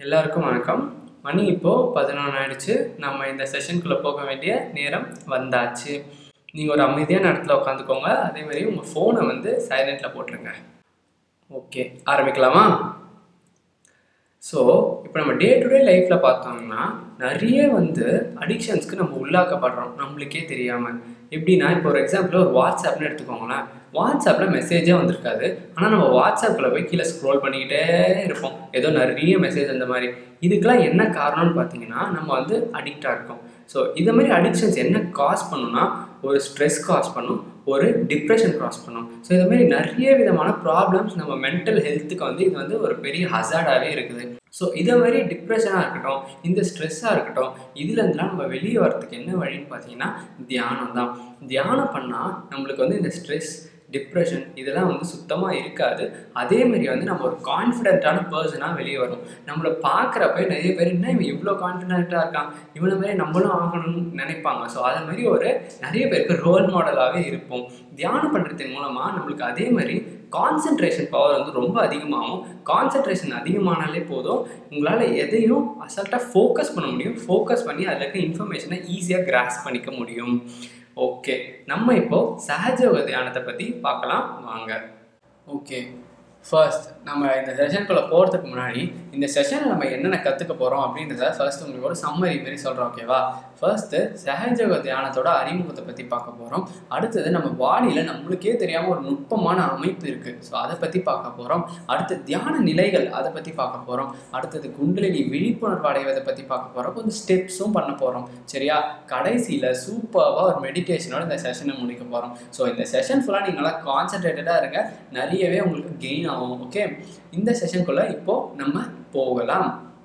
எல்லாருக்கும் வணக்கம் மணி இப்போது பதினொன்று ஆயிடுச்சு நம்ம இந்த செஷனுக்குள்ளே போக வேண்டிய நேரம் வந்தாச்சு நீங்கள் ஒரு அமைதியான இடத்துல உட்காந்துக்கோங்க அதே மாதிரி உங்கள் ஃபோனை வந்து சைலண்டில் போட்டுருங்க ஓகே ஆரம்பிக்கலாமா ஸோ இப்போ நம்ம டே டு டே லைஃப்பில் பார்த்தோம்னா நிறைய வந்து அடிக்ஷன்ஸ்க்கு நம்ம உள்ளாக்கப்படுறோம் நம்மளுக்கே தெரியாமல் எப்படின்னா இப்போ ஒரு எக்ஸாம்பிள் ஒரு வாட்ஸ்அப்னு எடுத்துக்கோங்களேன் வாட்ஸ்அப்பில் மெசேஜே வந்திருக்காது ஆனால் நம்ம வாட்ஸ்அப்பில் போய் கீழே ஸ்க்ரோல் பண்ணிக்கிட்டே இருப்போம் ஏதோ நிறைய மெசேஜ் அந்த மாதிரி இதுக்கெல்லாம் என்ன காரணம்னு பார்த்தீங்கன்னா நம்ம வந்து அடிக்டாக இருக்கோம் ஸோ இந்த மாதிரி அடிக்ஷன்ஸ் என்ன காஸ் பண்ணுன்னா ஒரு ஸ்ட்ரெஸ் காஸ் பண்ணும் ஒரு டிப்ரெஷன் காஸ் பண்ணும் ஸோ இந்த மாதிரி நிறைய விதமான ப்ராப்ளம்ஸ் நம்ம மென்டல் ஹெல்த்துக்கு வந்து இது வந்து ஒரு பெரிய ஹசார்டாகவே இருக்குது ஸோ இதே மாதிரி டிப்ரெஷனாக இருக்கட்டும் இந்த ஸ்ட்ரெஸ்ஸாக இருக்கட்டும் இதுலேருந்துலாம் நம்ம வெளியே வரதுக்கு என்ன வழின்னு பார்த்தீங்கன்னா தியானம் தான் தியானம் பண்ணால் நம்மளுக்கு வந்து இந்த ஸ்ட்ரெஸ் டிப்ரெஷன் இதெல்லாம் வந்து சுத்தமாக இருக்காது அதே மாதிரி வந்து நம்ம ஒரு கான்ஃபிடென்ட்டான பர்சனாக வெளியே வரும் நம்மளை பார்க்குறப்ப நிறைய பேர் என்ன இவன் இவ்வளோ கான்ஃபிடென்ட்டாக இருக்கான் இவனை மாதிரி நம்மளும் ஆகணும்னு நினைப்பாங்க ஸோ அது மாதிரி ஒரு நிறைய பேருக்கு ரோல் மாடலாகவே இருப்போம் தியானம் பண்ணுறதன் மூலமாக நம்மளுக்கு அதே மாதிரி கான்சென்ட்ரேஷன் பவர் வந்து ரொம்ப அதிகமாகும் கான்சென்ட்ரேஷன் அதிகமானாலே போதும் உங்களால் எதையும் அசால்ட்டாக ஃபோக்கஸ் பண்ண முடியும் ஃபோக்கஸ் பண்ணி அதில் இருக்க இன்ஃபர்மேஷனை ஈஸியாக கிராஸ் பண்ணிக்க முடியும் ஓகே நம்ம இப்போ சஹஜயோக தியானத்தை பற்றி பார்க்கலாம் வாங்க ஓகே ஃபர்ஸ்ட் நம்ம இந்த செஷனுக்குள்ளே போகிறதுக்கு முன்னாடி இந்த செஷனில் நம்ம என்னென்ன கற்றுக்க போகிறோம் அப்படின்றத ஃபர்ஸ்ட் உங்களுக்கு ஒரு சம்மரி மாரி சொல்கிறோம் ஓகேவா ஃபர்ஸ்ட்டு சஹஜயோக தியானத்தோட அறிமுகத்தை பற்றி பார்க்க போகிறோம் அடுத்தது நம்ம பாடியில் நம்மளுக்கே தெரியாமல் ஒரு நுட்பமான அமைப்பு இருக்குது ஸோ அதை பற்றி பார்க்க போகிறோம் அடுத்து தியான நிலைகள் அதை பற்றி பார்க்க போகிறோம் அடுத்தது குண்டலினி விழிப்புணர்வு அடைவதை பற்றி பார்க்க போகிறோம் கொஞ்சம் ஸ்டெப்ஸும் பண்ண போகிறோம் சரியா கடைசியில் சூப்பராக ஒரு மெடிடேஷனோட இந்த செஷனை முடிக்க போகிறோம் ஸோ இந்த செஷன் ஃபுல்லாக நீங்கள் நல்லா கான்சென்ட்ரேட்டடாக இருங்க நிறையவே உங்களுக்கு கெயின் ஆகும் ஓகே இந்த செஷனுக்குள்ளே இப்போது நம்ம போகலாம்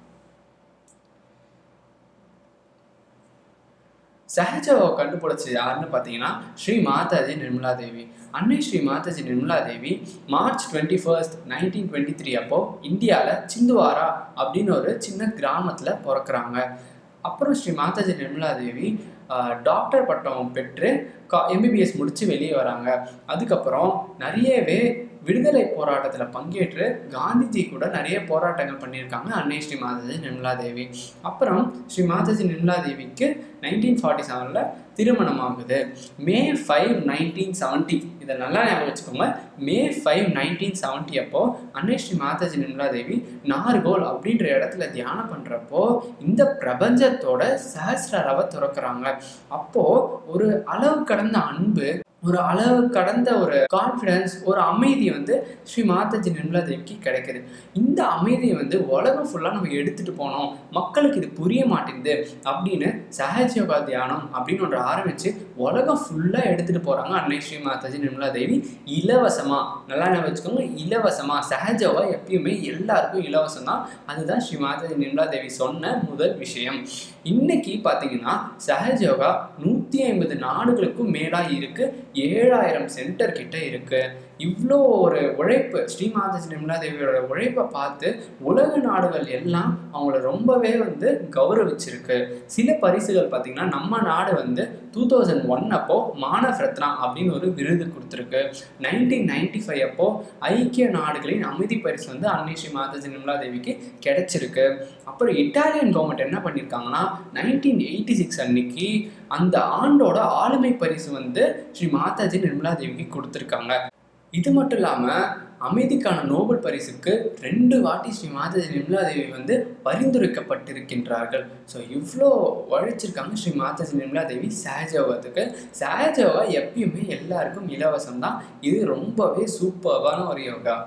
சஹஜவை கண்டுபிடிச்சது யாருன்னு பார்த்தீங்கன்னா ஸ்ரீ மாதாஜி நிர்மலா தேவி அன்னை Shri Mataji Nirmala Devi March twenty first nineteen twenty three அப்போ இந்தியாவில் சிந்துவாரா அப்படின்னு ஒரு சின்ன கிராமத்தில் பிறக்கிறாங்க அப்புறம் ஸ்ரீ மாதாஜி நிர்மலா தேவி டாக்டர் பட்டம் பெற்று கா எம்பிபிஎஸ் முடித்து வெளியே வராங்க அதுக்கப்புறம் நிறையவே விடுதலை போராட்டத்தில் பங்கேற்று காந்திஜி கூட நிறைய போராட்டங்கள் பண்ணியிருக்காங்க அன்னை ஸ்ரீ மாதாஜி நிர்மலா தேவி அப்புறம் ஸ்ரீ மாதாஜி நிர்மலா தேவிக்கு நைன்டீன் ஃபார்ட்டி செவனில் திருமணம் ஆகுது மே ஃபைவ் நைன்டீன் செவன்ட்டி இதை நல்லா ஞாபகம் வச்சுக்கோங்க மே ஃபைவ் நைன்டீன் செவன்ட்டி அப்போ அன்னை ஸ்ரீ மாதாஜி நிர்மலா தேவி நார்கோல் அப்படின்ற இடத்துல தியானம் பண்ணுறப்போ இந்த பிரபஞ்சத்தோட சஹசிரவை துறக்கிறாங்க அப்போது ஒரு அளவு கடந்த அன்பு ஒரு அளவு கடந்த ஒரு கான்ஃபிடன்ஸ் ஒரு அமைதி வந்து ஸ்ரீ மாதாஜி நிர்மலா தேவிக்கு கிடைக்குது இந்த அமைதியை வந்து உலகம் ஃபுல்லாக நம்ம எடுத்துகிட்டு போனோம் மக்களுக்கு இது புரிய மாட்டேங்குது அப்படின்னு சஹஜ் யோகா தியானம் அப்படின்னு ஒன்று ஆரம்பித்து உலகம் ஃபுல்லாக எடுத்துகிட்டு போகிறாங்க அன்னை ஸ்ரீ மாதாஜி நிர்மலா தேவி இலவசமாக நல்லா ஞாபகம் வச்சுக்கோங்க இலவசமாக சஹஜ் யோகா எப்பயுமே எல்லாருக்கும் இலவசம் தான் அதுதான் ஸ்ரீ மாதாஜி நிர்மலா தேவி சொன்ன முதல் விஷயம் இன்னைக்கு பார்த்தீங்கன்னா சஹஜ் யோகா நூற்றி ஐம்பது நாடுகளுக்கும் மேலாக இருக்குது ஏழாயிரம் சென்டர் கிட்ட இருக்கு இவ்வளோ ஒரு உழைப்பு ஸ்ரீமாதாஜி நிர்மலா தேவியோட உழைப்பை பார்த்து உலக நாடுகள் எல்லாம் அவங்கள ரொம்பவே வந்து கௌரவிச்சிருக்கு சில பரிசுகள் பார்த்திங்கன்னா நம்ம நாடு வந்து டூ தௌசண்ட் ஒன் அப்போ மானவ் ரத்னா அப்படின்னு ஒரு விருது கொடுத்துருக்கு நைன்டீன் நைன்டி ஃபைவ் அப்போ ஐக்கிய நாடுகளின் அமைதி பரிசு வந்து அன்னை ஸ்ரீ மாதாஜி நிர்மலா தேவிக்கு கிடைச்சிருக்கு அப்புறம் இட்டாலியன் கவர்மெண்ட் என்ன பண்ணியிருக்காங்கன்னா நைன்டீன் எயிட்டி சிக்ஸ் அன்னைக்கு அந்த ஆண்டோட ஆளுமை பரிசு வந்து ஸ்ரீ மாதாஜி நிர்மலா தேவிக்கு கொடுத்துருக்காங்க இது மட்டும் இல்லாமல் அமைதிக்கான நோபல் பரிசுக்கு ரெண்டு வாட்டி ஸ்ரீ மாதாஜி நிர்மலா தேவி வந்து பரிந்துரைக்கப்பட்டிருக்கின்றார்கள் ஸோ இவ்வளோ உழைச்சிருக்காங்க ஸ்ரீ மாதாஜி நிர்மலா தேவி சஹஜயோகத்துக்கு சஹஜயோகா எப்பயுமே எல்லாருக்கும் இலவசம் தான் இது ரொம்பவே சூப்பர்வான ஒரு யோகா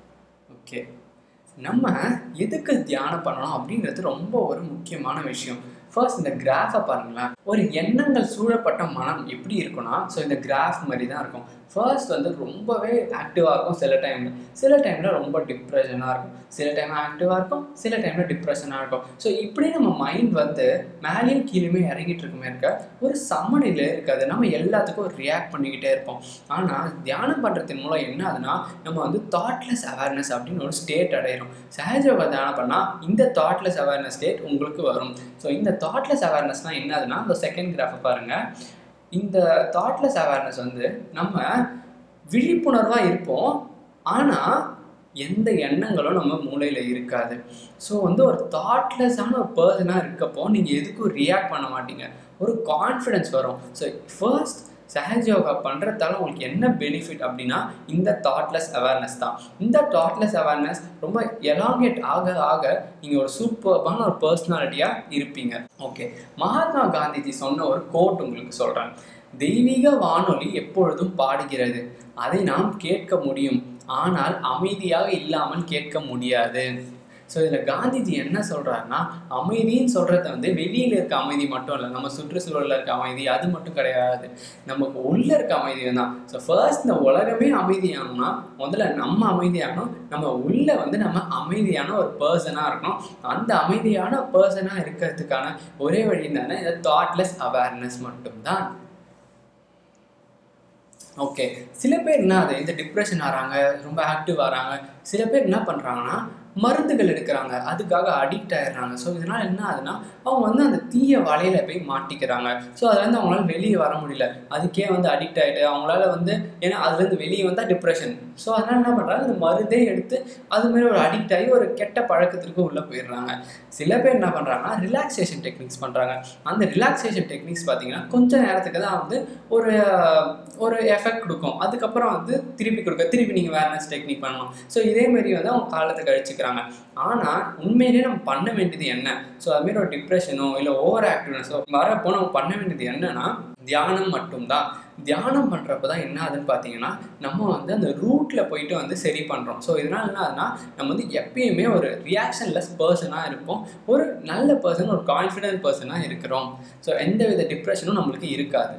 ஓகே நம்ம எதுக்கு தியானம் பண்ணணும் அப்படின்றது ரொம்ப ஒரு முக்கியமான விஷயம் ஃபர்ஸ்ட் இந்த கிராஃபை பாருங்களேன் ஒரு எண்ணங்கள் சூழப்பட்ட மனம் எப்படி இருக்குன்னா ஸோ இந்த கிராஃப் மாதிரி தான் இருக்கும் ஃபர்ஸ்ட் வந்து ரொம்பவே ஆக்டிவாக இருக்கும் சில டைமில் சில டைமில் ரொம்ப டிப்ரெஷனாக இருக்கும் சில டைம் ஆக்டிவாக இருக்கும் சில டைமில் டிப்ரெஷனாக இருக்கும் ஸோ இப்படி நம்ம மைண்ட் வந்து மேலேயும் கீழேயுமே இறங்கிட்டு இருக்குமே இருக்க ஒரு சமநிலை இருக்காது நம்ம எல்லாத்துக்கும் ரியாக்ட் பண்ணிக்கிட்டே இருப்போம் ஆனால் தியானம் பண்ணுறதன் மூலம் என்ன ஆகுதுன்னா நம்ம வந்து தாட்லெஸ் அவேர்னஸ் அப்படின்னு ஒரு ஸ்டேட் அடையிறோம் சஹஜயோகா தியானம் பண்ணால் இந்த தாட்லெஸ் அவேர்னஸ் ஸ்டேட் உங்களுக்கு வரும் ஸோ இந்த தாட்லெஸ் அவேர்னஸ்னால் என்ன ஆகுதுன்னா இந்த செகண்ட் கிராஃபை பாருங்கள் இந்த தாட்லெஸ் அவேர்னஸ் வந்து நம்ம விழிப்புணர்வாக இருப்போம் ஆனால் எந்த எண்ணங்களும் நம்ம மூளையில் இருக்காது ஸோ வந்து ஒரு தாட்லெஸ்ஸான ஒரு பர்சனாக இருக்கப்போ நீங்கள் எதுக்கும் ரியாக்ட் பண்ண மாட்டீங்க ஒரு கான்ஃபிடென்ஸ் வரும் ஸோ ஃபர்ஸ்ட் சஹஜ் யோகா பண்ணுறதால உங்களுக்கு என்ன பெனிஃபிட் அப்படின்னா இந்த தாட்லெஸ் அவேர்னஸ் தான் இந்த தாட்லெஸ் அவேர்னஸ் ரொம்ப எலாங்கேட் ஆக ஆக நீங்கள் ஒரு சூப்பர்பான ஒரு பர்சனாலிட்டியாக இருப்பீங்க ஓகே மகாத்மா காந்திஜி சொன்ன ஒரு கோட் உங்களுக்கு சொல்கிறேன் தெய்வீக வானொலி எப்பொழுதும் பாடுகிறது அதை நாம் கேட்க முடியும் ஆனால் அமைதியாக இல்லாமல் கேட்க முடியாது ஸோ இதில் காந்திஜி என்ன சொல்கிறாருன்னா அமைதின்னு சொல்கிறத வந்து வெளியில் இருக்க அமைதி மட்டும் இல்லை நம்ம சுற்றுச்சூழலில் இருக்க அமைதி அது மட்டும் கிடையாது நமக்கு உள்ளே இருக்க அமைதி தான் ஸோ ஃபர்ஸ்ட் இந்த உலகமே அமைதியாகணும்னா முதல்ல நம்ம அமைதியாகணும் நம்ம உள்ளே வந்து நம்ம அமைதியான ஒரு பர்சனாக இருக்கணும் அந்த அமைதியான பர்சனாக இருக்கிறதுக்கான ஒரே வழி தானே இந்த தாட்லெஸ் அவேர்னஸ் மட்டும்தான் ஓகே சில பேர் என்ன அது இந்த டிப்ரெஷன் ஆகிறாங்க ரொம்ப ஆக்டிவ் ஆகிறாங்க சில பேர் என்ன பண்ணுறாங்கன்னா மருந்துகள் எடுக்கிறாங்க அதுக்காக அடிக்ட் ஆயிடுறாங்க ஸோ இதனால் என்ன ஆகுதுன்னா அவங்க வந்து அந்த தீய வலையில போய் மாட்டிக்கிறாங்க ஸோ அதுலேருந்து அவங்களால வெளியே வர முடியல அதுக்கே வந்து அடிக்ட் ஆகிட்டு அவங்களால வந்து ஏன்னா அதுலேருந்து வெளியே வந்தால் டிப்ரெஷன் ஸோ அதனால் என்ன பண்ணுறாங்க அந்த மருந்தே எடுத்து அது மாதிரி ஒரு அடிக்ட் ஆகி ஒரு கெட்ட பழக்கத்திற்கு உள்ளே போயிடுறாங்க சில பேர் என்ன பண்ணுறாங்கன்னா ரிலாக்ஸேஷன் டெக்னிக்ஸ் பண்ணுறாங்க அந்த ரிலாக்ஸேஷன் டெக்னிக்ஸ் பார்த்தீங்கன்னா கொஞ்ச நேரத்துக்கு தான் வந்து ஒரு ஒரு எஃபெக்ட் கொடுக்கும் அதுக்கப்புறம் வந்து திருப்பி கொடுக்க திருப்பி நீங்கள் வேர்னஸ் டெக்னிக் பண்ணணும் ஸோ இதே மாதிரி வந்து அவங்க காலத்தை கழிச்சுக்கிறாங்க ஆனால் உண்மையிலேயே நம்ம பண்ண வேண்டியது என்ன ஸோ அதுமாரி ஒரு டிப்ரெஷனோ இல்லை ஓவர் ஆக்டிவ்னஸோ வரப்போ நம்ம பண்ண வேண்டியது என்னன்னா தியானம் மட்டும்தான் தியானம் பண்ணுறப்ப தான் என்ன ஆகுதுன்னு பார்த்தீங்கன்னா நம்ம வந்து அந்த ரூட்டில் போயிட்டு வந்து சரி பண்ணுறோம் ஸோ இதனால் என்ன ஆகுதுன்னா நம்ம வந்து எப்பயுமே ஒரு ரியாக்ஷன்லெஸ் பர்சனாக இருப்போம் ஒரு நல்ல பர்சன் ஒரு கான்ஃபிடென்ட் பர்சனாக இருக்கிறோம் ஸோ எந்த வித டிப்ரெஷனும் நம்மளுக்கு இருக்காது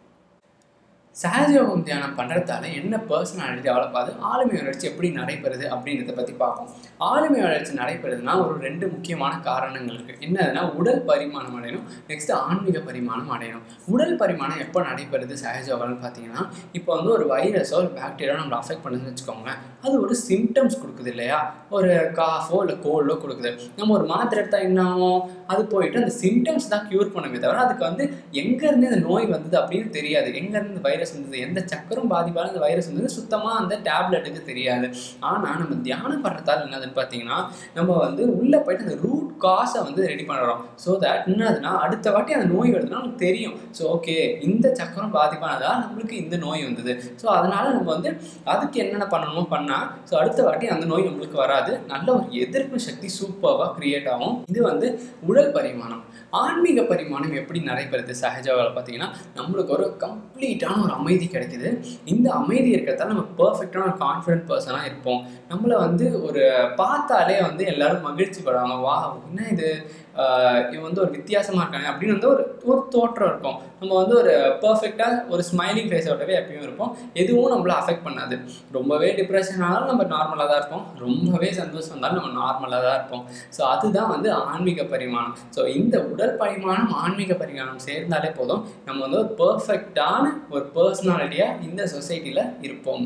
சஹஜயோகம் தியானம் பண்ணுறதால என்ன பர்சனாலிட்டி டெவலப் ஆகுது ஆளுமை வளர்ச்சி எப்படி நடைபெறுது அப்படின்றத பற்றி பார்ப்போம் ஆளுமை வளர்ச்சி நடைபெறுதுன்னா ஒரு ரெண்டு முக்கியமான காரணங்கள் இருக்குது என்னதுன்னா உடல் பரிமாணம் அடையணும் நெக்ஸ்ட் ஆன்மீக பரிமாணம் அடையணும் உடல் பரிமாணம் எப்போ நடைபெறுது சஹஜயோகம்னு பார்த்தீங்கன்னா இப்போ வந்து ஒரு வைரஸோ ஒரு பாக்டீரியா நம்மளை அஃபெக்ட் பண்ணுதுன்னு வச்சுக்கோங்க அது ஒரு சிம்டம்ஸ் கொடுக்குது இல்லையா ஒரு காஃபோ இல்லை கோல்டோ கொடுக்குது நம்ம ஒரு மாத்திரை எடுத்தால் என்ன ஆகும் அது போயிட்டு அந்த சிம்டம்ஸ் தான் க்யூர் பண்ணுமே தவிர அதுக்கு வந்து எங்கேருந்து இந்த நோய் வந்தது அப்படின்னு தெரியாது எங்கேருந்து இந்த வைரஸ் வந்தது எந்த சக்கரும் பாதிப்பால் இந்த வைரஸ் வந்தது சுத்தமாக அந்த டேப்லெட்டுக்கு தெரியாது ஆனால் நம்ம தியானம் பண்ணுறதால என்னதுன்னு பார்த்தீங்கன்னா நம்ம வந்து உள்ளே போயிட்டு அந்த ரூட் காஸை வந்து ரெடி பண்ணுறோம் ஸோ தட் என்னதுன்னா அடுத்த வாட்டி அந்த நோய் வருதுன்னா நமக்கு தெரியும் ஸோ ஓகே இந்த சக்கரம் பாதிப்பானதால் நம்மளுக்கு இந்த நோய் வந்தது ஸோ அதனால் நம்ம வந்து அதுக்கு என்னென்ன பண்ணணுமோ பண்ணால் ஸோ அடுத்த வாட்டி அந்த நோய் நம்மளுக்கு வராது நல்ல ஒரு எதிர்ப்பு சக்தி சூப்பராக கிரியேட் ஆகும் இது வந்து உடல் பரிமாணம் ஆன்மீக பரிமாணம் எப்படி நடைபெறுது சஹஜாவில் பார்த்தீங்கன்னா நம்மளுக்கு ஒரு கம்ப்ளீட்டான ஒரு அமைதி கிடைக்குது இந்த அமைதி இருக்கிறதால நம்ம பர்ஃபெக்டான ஒரு கான்ஃபிடென்ட் பர்சனாக இருப்போம் நம்மளை வந்து ஒரு பார்த்தாலே வந்து எல்லாரும் மகிழ்ச்சி படுவாங்க வா என்ன இது ஆஹ் இவன் வந்து ஒரு வித்தியாசமாக இருக்காங்க அப்படின்னு வந்து ஒரு ஒரு தோற்றம் இருக்கும் நம்ம வந்து ஒரு பர்ஃபெக்டாக ஒரு ஸ்மைலிங் ஃபேஸோடவே எப்பயும் இருப்போம் எதுவும் நம்மள அஃபெக்ட் பண்ணாது ரொம்பவே டிப்ரெஷன் ஆனாலும் நம்ம நார்மலாக தான் இருப்போம் ரொம்பவே சந்தோஷம் இருந்தாலும் நம்ம நார்மலாக தான் இருப்போம் ஸோ அதுதான் வந்து ஆன்மீக பரிமாணம் ஸோ இந்த உடல் பரிமாணம் ஆன்மீக பரிமாணம் சேர்ந்தாலே போதும் நம்ம வந்து ஒரு பர்ஃபெக்டான ஒரு பர்சனாலிட்டியாக இந்த சொசைட்டியில் இருப்போம்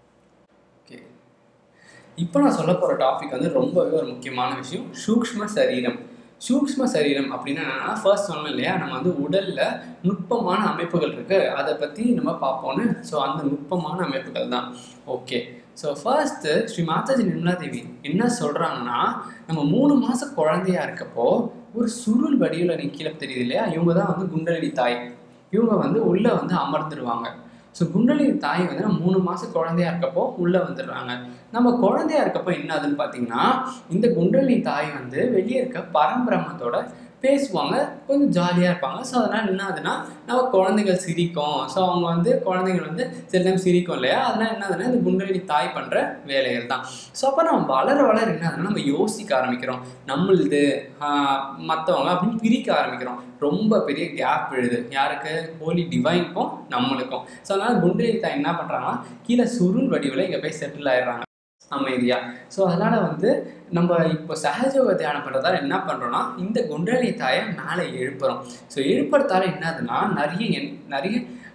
ஓகே இப்போ நான் சொல்ல போகிற டாபிக் வந்து ரொம்பவே ஒரு முக்கியமான விஷயம் சூக்ஷ்ம சரீரம் சூக்ஷ்ம சரீரம் அப்படின்னா என்னன்னா ஃபர்ஸ்ட் சொன்னோம் இல்லையா நம்ம வந்து உடலில் நுட்பமான அமைப்புகள் இருக்குது அதை பற்றி நம்ம பார்ப்போன்னு ஸோ அந்த நுட்பமான அமைப்புகள் தான் okay so first Shri Mataji Nirmala Devi என்ன சொல்கிறாங்கன்னா நம்ம மூணு மாதம் குழந்தையா இருக்கப்போ ஒரு சுருள் வடிவில் நீ கீழே தெரியுது இல்லையா இவங்க தான் வந்து குண்டலினி தாய் இவங்க வந்து உள்ளே வந்து அமர்ந்துருவாங்க ஸோ குண்டலினி தாய் வந்து நம்ம மூணு மாதம் குழந்தையா இருக்கப்போ உள்ளே வந்துடுறாங்க நம்ம குழந்தையா இருக்கப்போ என்ன ஆகுதுன்னு பார்த்தீங்கன்னா இந்த குண்டலினி தாய் வந்து வெளியே இருக்க பரம்பிரமத்தோட பேசுவாங்க கொஞ்சம் ஜாலியாக இருப்பாங்க ஸோ அதனால் என்ன ஆகுதுன்னா நம்ம குழந்தைகள் சிரிக்கும் ஸோ அவங்க வந்து குழந்தைகள் வந்து சில டைம் சிரிக்கும் இல்லையா அதனால் என்ன ஆகுதுன்னா இந்த குண்டலினி தாய் பண்ணுற வேலைகள் தான் ஸோ அப்போ நம்ம வளர வளர என்ன ஆகுதுன்னா நம்ம யோசிக்க ஆரம்பிக்கிறோம் நம்மளுது மற்றவங்க அப்படின்னு பிரிக்க ஆரம்பிக்கிறோம் ரொம்ப பெரிய கேப் விழுது யாருக்கு ஹோலி டிவைனுக்கும் நம்மளுக்கும் ஸோ அதனால் குண்டலினி தாய் என்ன பண்ணுறாங்கன்னா கீழே சுருள் வடிவில் இங்கே போய் செட்டில் ஆயிடுறாங்க அமைதியாக ஸோ அதனால் வந்து நம்ம இப்போ சகஜோக தியானம் பண்ணுறதால என்ன பண்ணுறோன்னா இந்த குண்டலி தாயை மேலே எழுப்புறோம் ஸோ எழுப்புறதால என்னதுன்னா நிறைய என் நிறைய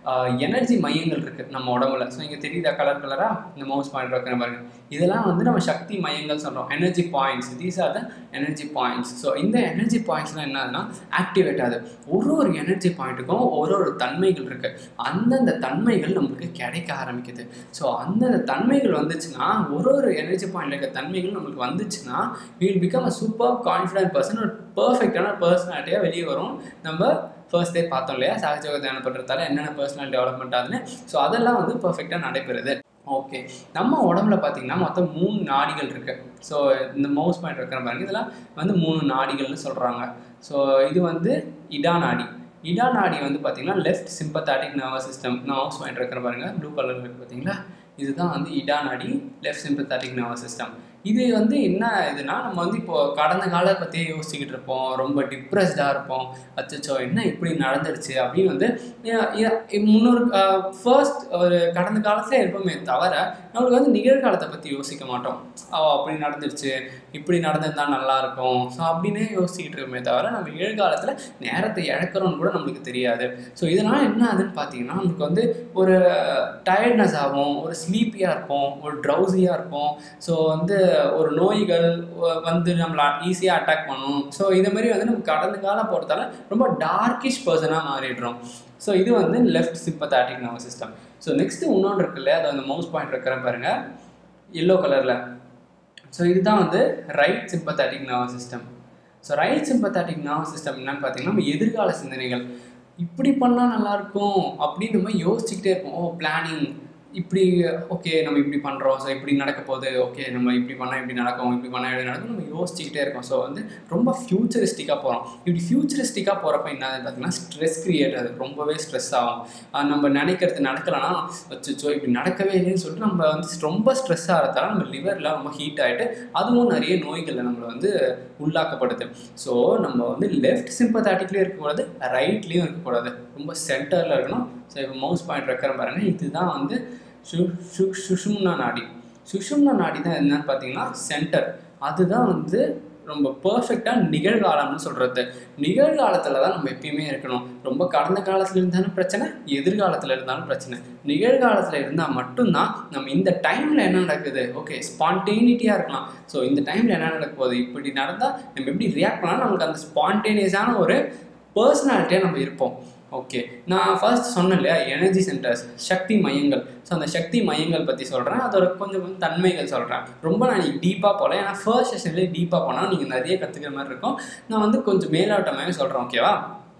எனர்ஜி மையங்கள் இருக்குது நம்ம உடம்புல ஸோ இங்கே தெரியுதா கலர் கலராக இந்த மவுஸ் பாயிண்ட் இருக்கிற பாருங்க இதெல்லாம் வந்து நம்ம சக்தி மையங்கள் சொல்கிறோம் energy points these are the energy points so இந்த எனர்ஜி பாயிண்ட்ஸ்லாம் என்னதுன்னா ஆக்டிவேட் ஆகுது ஒரு ஒரு எனர்ஜி பாயிண்ட்டுக்கும் ஒரு ஒரு தன்மைகள் இருக்குது அந்தந்த தன்மைகள் நம்மளுக்கு கிடைக்க ஆரம்பிக்குது ஸோ அந்தந்த தன்மைகள் வந்துச்சுன்னா ஒரு ஒரு எனர்ஜி பாயிண்ட்ல இருக்க தன்மைகள் நம்மளுக்கு வந்துச்சுன்னா will become a super confident person ஒரு பர்ஃபெக்டான பர்சனாலிட்டியாக வெளியே வரும் நம்ம ஃபர்ஸ்ட் டே பார்த்தோம் இல்லையா சகஜோக தியானம் பண்ணுறதால என்னென்ன பர்சனல் டெவலப்மெண்ட் ஆகுதுன்னு ஸோ அதெல்லாம் வந்து பர்ஃபெக்டாக நடைபெறுது ஓகே நம்ம உடம்புல பார்த்தீங்கன்னா மொத்தம் மூணு நாடிகள் இருக்குது ஸோ இந்த மவுஸ் பாயிண்ட் இருக்கிற பாருங்க இதெல்லாம் வந்து மூணு நாடிகள்னு சொல்கிறாங்க ஸோ இது வந்து இடா நாடி இடா நாடி வந்து பார்த்தீங்கன்னா லெஃப்ட் சிம்பத்தாட்டிக் நர்வஸ் சிஸ்டம் நான் மவுஸ் பாயிண்ட் இருக்கிற பாருங்க ப்ளூ கலர் இருக்குது பார்த்தீங்களா இதுதான் வந்து இடா நாடி லெஃப்ட் சிம்பத்தாட்டிக் நர்வஸ் சிஸ்டம் இது வந்து என்ன இதுனா நம்ம வந்து இப்போ கடந்த காலத்தை பற்றியே யோசிச்சுக்கிட்டு இருப்போம் ரொம்ப டிப்ரெஸ்டாக இருப்போம் அச்சச்சோ என்ன இப்படி நடந்துருச்சு அப்படின்னு வந்து ஏ- ஏ- முன்னொரு ஃபர்ஸ்ட் ஒரு கடந்த காலத்துல இருப்போமே தவிர நம்மளுக்கு வந்து நிகழ்காலத்தை பற்றி யோசிக்க மாட்டோம் ஓ அப்படி நடந்துருச்சு இப்படி நடந்திருந்தா நல்லா இருக்கும் ஸோ அப்படின்னே யோசிச்சுக்கிட்டு இருக்கோமே தவிர நம்ம நிகழ்காலத்தில் நேரத்தை இழக்கிறோம்னு கூட நம்மளுக்கு தெரியாது ஸோ இதனால் என்ன ஆகுதுன்னு பார்த்தீங்கன்னா நமக்கு வந்து ஒரு டயர்ட்னஸ் ஆகும் ஒரு ஸ்லீப்பியாக இருப்போம் ஒரு ட்ரௌசியாக இருப்போம் ஸோ வந்து ஒரு நோய்கள் வ- வந்து நம்மளை ஈஸியாக அட்டாக் பண்ணும் ஸோ இந்த மாதிரி வந்து நம்ம கடந்த காலம் போகிறதால ரொம்ப டார்க்கிஷ் பர்சனாக மாறிடுறோம் ஸோ இது வந்து left sympathetic nervous system so next இன்னொன்று இருக்குல்ல அது அந்த மவுஸ் பாயிண்ட் இருக்கிற பாருங்க எல்லோ கலரில் ஸோ இதுதான் வந்து right sympathetic nervous system so right sympathetic nervous system என்னன்னு பார்த்தீங்கன்னா நம்ம எதிர்கால சிந்தனைகள் இப்படி பண்ணால் நல்லாயிருக்கும் அப்படின்னு நம்ம யோசிச்சுக்கிட்டே இருப்போம் ஓ பிளானிங் இப்படி ஓகே நம்ம இப்படி பண்ணுறோம் ஸோ இப்படி நடக்க போகுது ஓகே நம்ம இப்படி பண்ணால் இப்படி நடக்கும் இப்படி பண்ணால் இப்படி நடக்கும் நம்ம யோசிச்சுக்கிட்டே இருக்கோம் ஸோ வந்து ரொம்ப ஃபியூச்சரிஸ்டிக்காக போகிறோம் இப்படி ஃபியூச்சரிஸ்டிக்காக போகிறப்ப என்ன ஆகுது பார்த்தீங்கன்னா ஸ்ட்ரெஸ் கிரியேட் ஆகுது ரொம்பவே ஸ்ட்ரெஸ் ஆகும் ஆஹ் நம்ம நினைக்கிறது நடக்கலைன்னா அச்சோ இப்படி நடக்கவே இல்லைன்னு சொல்லிட்டு நம்ம வந்து ரொம்ப ஸ்ட்ரெஸ் ஆகிறதால நம்ம லிவர்லாம் ரொம்ப ஹீட் ஆகிட்டு அதுவும் நிறைய நோய்களை நம்மளை வந்து உள்ளாக்கப்படுது ஸோ நம்ம வந்து லெஃப்ட் சிம்பத்தாட்டிக்லேயும் இருக்கக்கூடாது ரைட்லேயும் இருக்கக்கூடாது ரொம்ப சென்டரில் இருக்கணும் ஸோ இப்போ மவுஸ் பாயிண்ட் வைக்கிற பாருங்க இதுதான் வந்து சு சு சுஷும்னா நாடி சுஷும்னா நாடி தான் என்னன்னு பார்த்தீங்கன்னா சென்டர் அதுதான் வந்து ரொம்ப பர்ஃபெக்டாக நிகழ்காலம்னு சொல்கிறது நிகழ்காலத்தில் தான் நம்ம எப்பயுமே இருக்கணும் ரொம்ப கடந்த காலத்தில் இருந்தாலும் பிரச்சனை எதிர்காலத்தில் இருந்தாலும் பிரச்சனை நிகழ்காலத்தில் இருந்தால் மட்டும்தான் நம்ம இந்த டைமில் என்ன நடக்குது ஓகே ஸ்பான்டேனிட்டியாக இருக்கலாம் ஸோ இந்த டைமில் என்ன நடக்க போகுது இப்படி நடந்தால் நம்ம எப்படி ரியாக்ட் பண்ணால் நமக்கு அந்த ஸ்பான்டேனியஸான ஒரு பர்சனாலிட்டியாக நம்ம இருப்போம் ஓகே நான் ஃபர்ஸ்ட் சொன்னேன் இல்லையா எனர்ஜி சென்டர்ஸ் சக்தி மையங்கள் ஸோ அந்த சக்தி மையங்கள் பற்றி சொல்கிறேன் அதோட கொஞ்சம் கொஞ்சம் தன்மைகள் சொல்கிறேன் ரொம்ப நான் டீப்பாக போகல ஏன்னா ஃபர்ஸ்ட் செஷன்லேயே டீப்பாக போனால் நீங்கள் நிறைய கற்றுக்கிற மாதிரி இருக்கும் நான் வந்து கொஞ்சம் மேலோட்டமாகவே சொல்கிறேன் ஓகேவா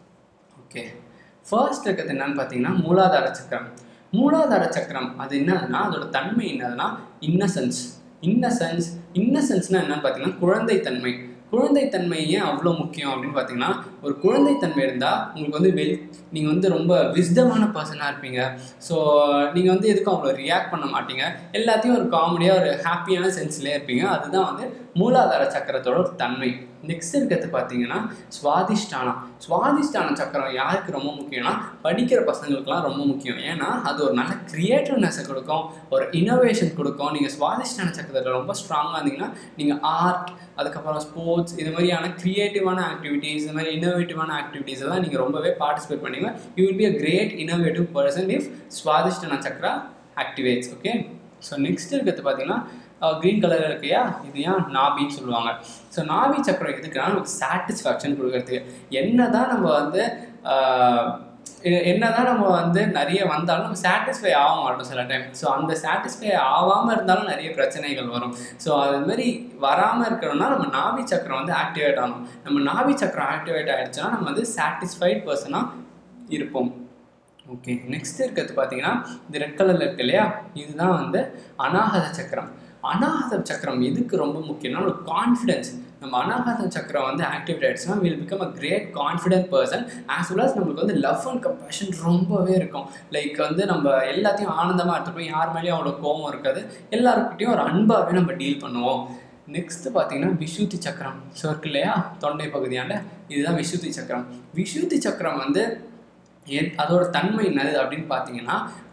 ஓகே ஃபர்ஸ்ட் இருக்கிறது என்னன்னு பார்த்தீங்கன்னா மூலாதார சக்கரம் மூலாதார சக்கரம் அது என்னதுன்னா அதோட தன்மை என்னதுன்னா இன்னசென்ஸ் இன்னசென்ஸ் இன்னசென்ஸ்னால் என்னன்னு பார்த்தீங்கன்னா குழந்தைத்தன்மை குழந்தைத்தன்மை ஏன் அவ்வளோ முக்கியம் அப்படின்னு பார்த்தீங்கன்னா ஒரு குழந்தைத்தன்மை இருந்தால் உங்களுக்கு வந்து வெல் நீங்கள் வந்து ரொம்ப விஸ்டமான பர்சனாக இருப்பீங்க ஸோ நீங்கள் வந்து எதுக்கும் அவ்வளோ ரியாக்ட் பண்ண மாட்டீங்க எல்லாத்தையும் ஒரு காமெடியாக ஒரு ஹாப்பியான சென்ஸ்லேயே இருப்பீங்க அதுதான் வந்து மூலாதார சக்கரத்தோட ஒரு தன்மை நெக்ஸ்ட் இருக்கிறது பார்த்தீங்கன்னா சுவாதிஷ்டானம் சுவாதிஷ்டான சக்கரம் யாருக்கு ரொம்ப முக்கியம்னா படிக்கிற பசங்களுக்குலாம் ரொம்ப முக்கியம் ஏன்னா அது ஒரு நல்ல க்ரியேட்டிவ்னஸை கொடுக்கும் ஒரு இனோவேஷன் கொடுக்கும் நீங்கள் சுவாதிஷ்டான சக்கரத்தில் ரொம்ப ஸ்ட்ராங்காக இருந்தீங்கன்னா நீங்கள் ஆர்ட் அதுக்கப்புறம் ஸ்போர்ட்ஸ் இது மாதிரியான க்ரியேட்டிவான ஆக்டிவிட்டீஸ் இது மாதிரி இன்னோவேட்டிவான ஆக்டிவிட்டீஸ் எல்லாம் நீங்கள் ரொம்பவே பார்ட்டிசிபேட் பண்ணீங்க you will be a great innovative person if Swadhisthana chakra activates okay so next இருக்கிறது பார்த்தீங்கன்னா க்ரீன் கலரில் இருக்கையா இது ஏன் நாபின்னு சொல்லுவாங்க ஸோ நாபி சக்கரம் எதுக்குன்னா நமக்கு சாட்டிஸ்ஃபேக்ஷன் கொடுக்கறதுக்கு என்ன தான் நம்ம வந்து ஆஹ், எ- என்னதான் நம்ம வந்து நிறைய வந்தாலும் நம்ம சாட்டிஸ்ஃபை ஆக மாட்டோம் சில டைம் ஸோ அந்த சாட்டிஸ்ஃபை ஆகாமல் இருந்தாலும் நிறைய பிரச்சனைகள் வரும் ஸோ அது மாதிரி வராமல் இருக்கணும்னா நம்ம நாபி சக்கரம் வந்து ஆக்டிவேட் ஆகணும் நம்ம நாபி சக்கரம் ஆக்டிவேட் ஆகிடுச்சுன்னா நம்ம வந்து சாட்டிஸ்ஃபைட் பர்சனாக இருப்போம் ஓகே நெக்ஸ்ட் இருக்கிறது பார்த்தீங்கன்னா இந்த ரெட் கலரில் இருக்கு இல்லையா இதுதான் வந்து அநாகத சக்கரம் அநாகத சக்கரம் எதுக்கு ரொம்ப முக்கியம்னா ஒரு கான்ஃபிடென்ஸ் நம்ம அநாகத சக்கரம் வந்து ஆக்டிவேட் ஆகிடுச்சுன்னா will become a great confident person as well as நம்மளுக்கு வந்து லவ் அண்ட் கம்பேஷன் ரொம்பவே இருக்கும் லைக் வந்து நம்ம எல்லாத்தையும் ஆனந்தமாக எடுத்துப்போம் யார் மேலேயும் அவ்வளோ கோபம் இருக்காது எல்லாருக்கிட்டையும் ஒரு அன்பாகவே நம்ம டீல் பண்ணுவோம் நெக்ஸ்ட் பார்த்தீங்கன்னா விசுத்தி சக்கரம் ஸோ இருக்கு இல்லையா தொண்டை பகுதியாண்ட இதுதான் விசுத்தி சக்கரம் விசுத்தி சக்கரம் வந்து எத்- அதோட தன்மை என்னது அப்படின்னு பார்த்தீங்கன்னா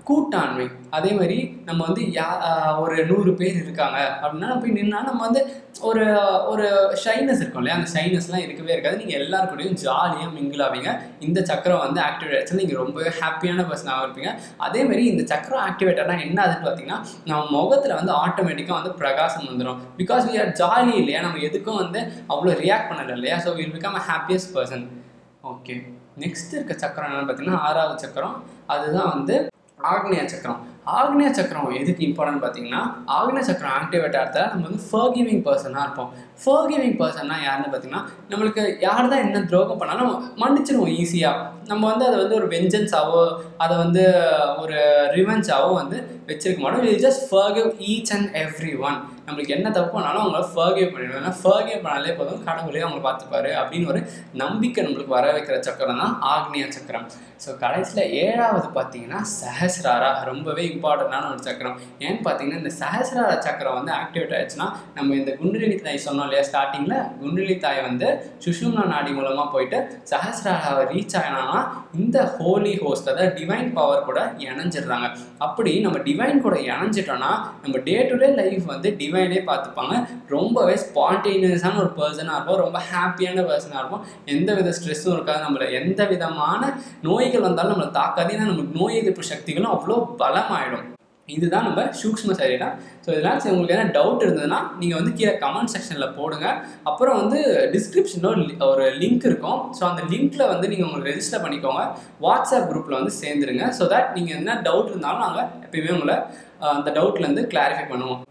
கூட்டாண்மை அதே மாதிரி நம்ம வந்து யா ஆஹ் ஒரு நூறு பேர் இருக்காங்க அப்படின்னா நம்ம போய் நின்னா நம்ம வந்து ஒரு ஒரு ஷைனஸ் இருக்கும் இல்லையா அந்த ஷைனஸ்லாம் இருக்கவே இருக்காது நீங்கள் எல்லாரு கூடயும் ஜாலியாக மிங்கிள் ஆவீங்க இந்த சக்கரம் வந்து ஆக்டிவேட் ஆச்சுன்னா நீங்கள் ரொம்பவே ஹாப்பியான பர்சனாக இருப்பீங்க அதே மாதிரி இந்த சக்கரம் ஆக்டிவேட்டர்னா என்ன ஆகுதுன்னு பார்த்தீங்கன்னா நம்ம முகத்தில் வந்து ஆட்டோமேட்டிக்காக வந்து பிரகாசம் வந்துடும் பிகாஸ் we are ஜாலி இல்லையா நம்ம எதுக்கும் வந்து அவ்வளோ ரியாக்ட் பண்ணல இல்லையா so will become a happiest person okay next இருக்க சக்கரம் என்னன்னு பார்த்தீங்கன்னா ஆறாவது சக்கரம் அதுதான் வந்து ஆக்னேய சக்கரம் ஆக்னேய சக்கரம் எதுக்கு இம்பார்ட்டன்ட் பார்த்தீங்கன்னா ஆக்னேய சக்கரம் ஆக்டிவேட் ஆகிறத நம்ம வந்து ஃபர்கிவிங் பர்சனாக இருப்போம் ஃபர்கிவிங் பர்சன்னா யாருன்னு பார்த்தீங்கன்னா நம்மளுக்கு யார் தான் என்ன துரோகம் பண்ணாலும் மன்னிச்சிருவோம் ஈஸியாக நம்ம வந்து அதை வந்து ஒரு வெஞ்சன்ஸாவோ அதை வந்து ஒரு ரிவெஞ்சாவோ வந்து வச்சிருக்க மாட்டோம் இது just forgive each and every one நம்மளுக்கு என்ன தப்பு பண்ணாலும் அவங்கள ஃபர்கிவ் பண்ணிடுவோம் ஏன்னா ஃபர்கிவ் பண்ணாலே போதும் கடவுளே அவங்களை பார்த்துப்பாரு அப்படின்னு ஒரு நம்பிக்கை நம்மளுக்கு வர வைக்கிற சக்கரம் தான் ஆக்னிய சக்கரம் ஸோ கடைசியில் ஏழாவது பார்த்தீங்கன்னா சஹஸ்ராரா ரொம்பவே இம்பார்ட்டண்டான ஒரு சக்கரம் ஏன்னு பார்த்தீங்கன்னா இந்த சஹஸ்ராரா சக்கரம் வந்து ஆக்டிவேட் ஆயிடுச்சுன்னா நம்ம இந்த குண்டலினி தாய் சொன்னோம் இல்லையா ஸ்டார்டிங்கில் குண்டலினி தாய் வந்து சுஷும்னா நாடி மூலமாக போயிட்டு சஹஸ்ராராவை ரீச் ஆகினாங்கன்னா இந்த ஹோலி ஹோஸ்ட் அதாவது டிவைன் பவர் கூட இணைஞ்சிடுறாங்க அப்படி நம்ம டிவைன் கூட இணைஞ்சிட்டோம்னா நம்ம டே டு டே லைஃப் வந்து டிவைனே பார்த்துப்பாங்க ரொம்பவே ஸ்பான்டேனியஸான ஒரு பர்சனாக இருப்போம் ரொம்ப ஹாப்பியான பர்சனாக இருப்போம் எந்த வித ஸ்ட்ரெஸ்ஸும் இருக்காது நம்மள எந்த விதமான நோய்கள் வந்தாலும் நம்மளை தாக்காது ஏன்னா நமக்கு நோய் எதிர்ப்பு சக்திகளும் அவ்வளோ பலமாயிடும் இதுதான் நம்ம சூக்ஷ்ம சரீரம் ஸோ இதெல்லாம் சரி, உங்களுக்கு என்ன டவுட் இருந்ததுன்னா நீங்கள் வந்து கீழே கமெண்ட் செக்ஷனில் போடுங்க அப்புறம் வந்து டிஸ்கிரிப்ஷனில் ஒரு லிங்க் இருக்கும் ஸோ அந்த லிங்க்ல வந்து நீங்கள் உங்களுக்கு ரெஜிஸ்டர் பண்ணிக்கோங்க வாட்ஸ்அப் குரூப்பில் வந்து சேர்ந்துருங்க ஸோ தட் நீங்கள் என்ன டவுட் இருந்தாலும் நாங்கள் எப்பயுமே உங்களை அஹ், அந்த டவுட்லேருந்து கிளாரிஃபை பண்ணுவோம்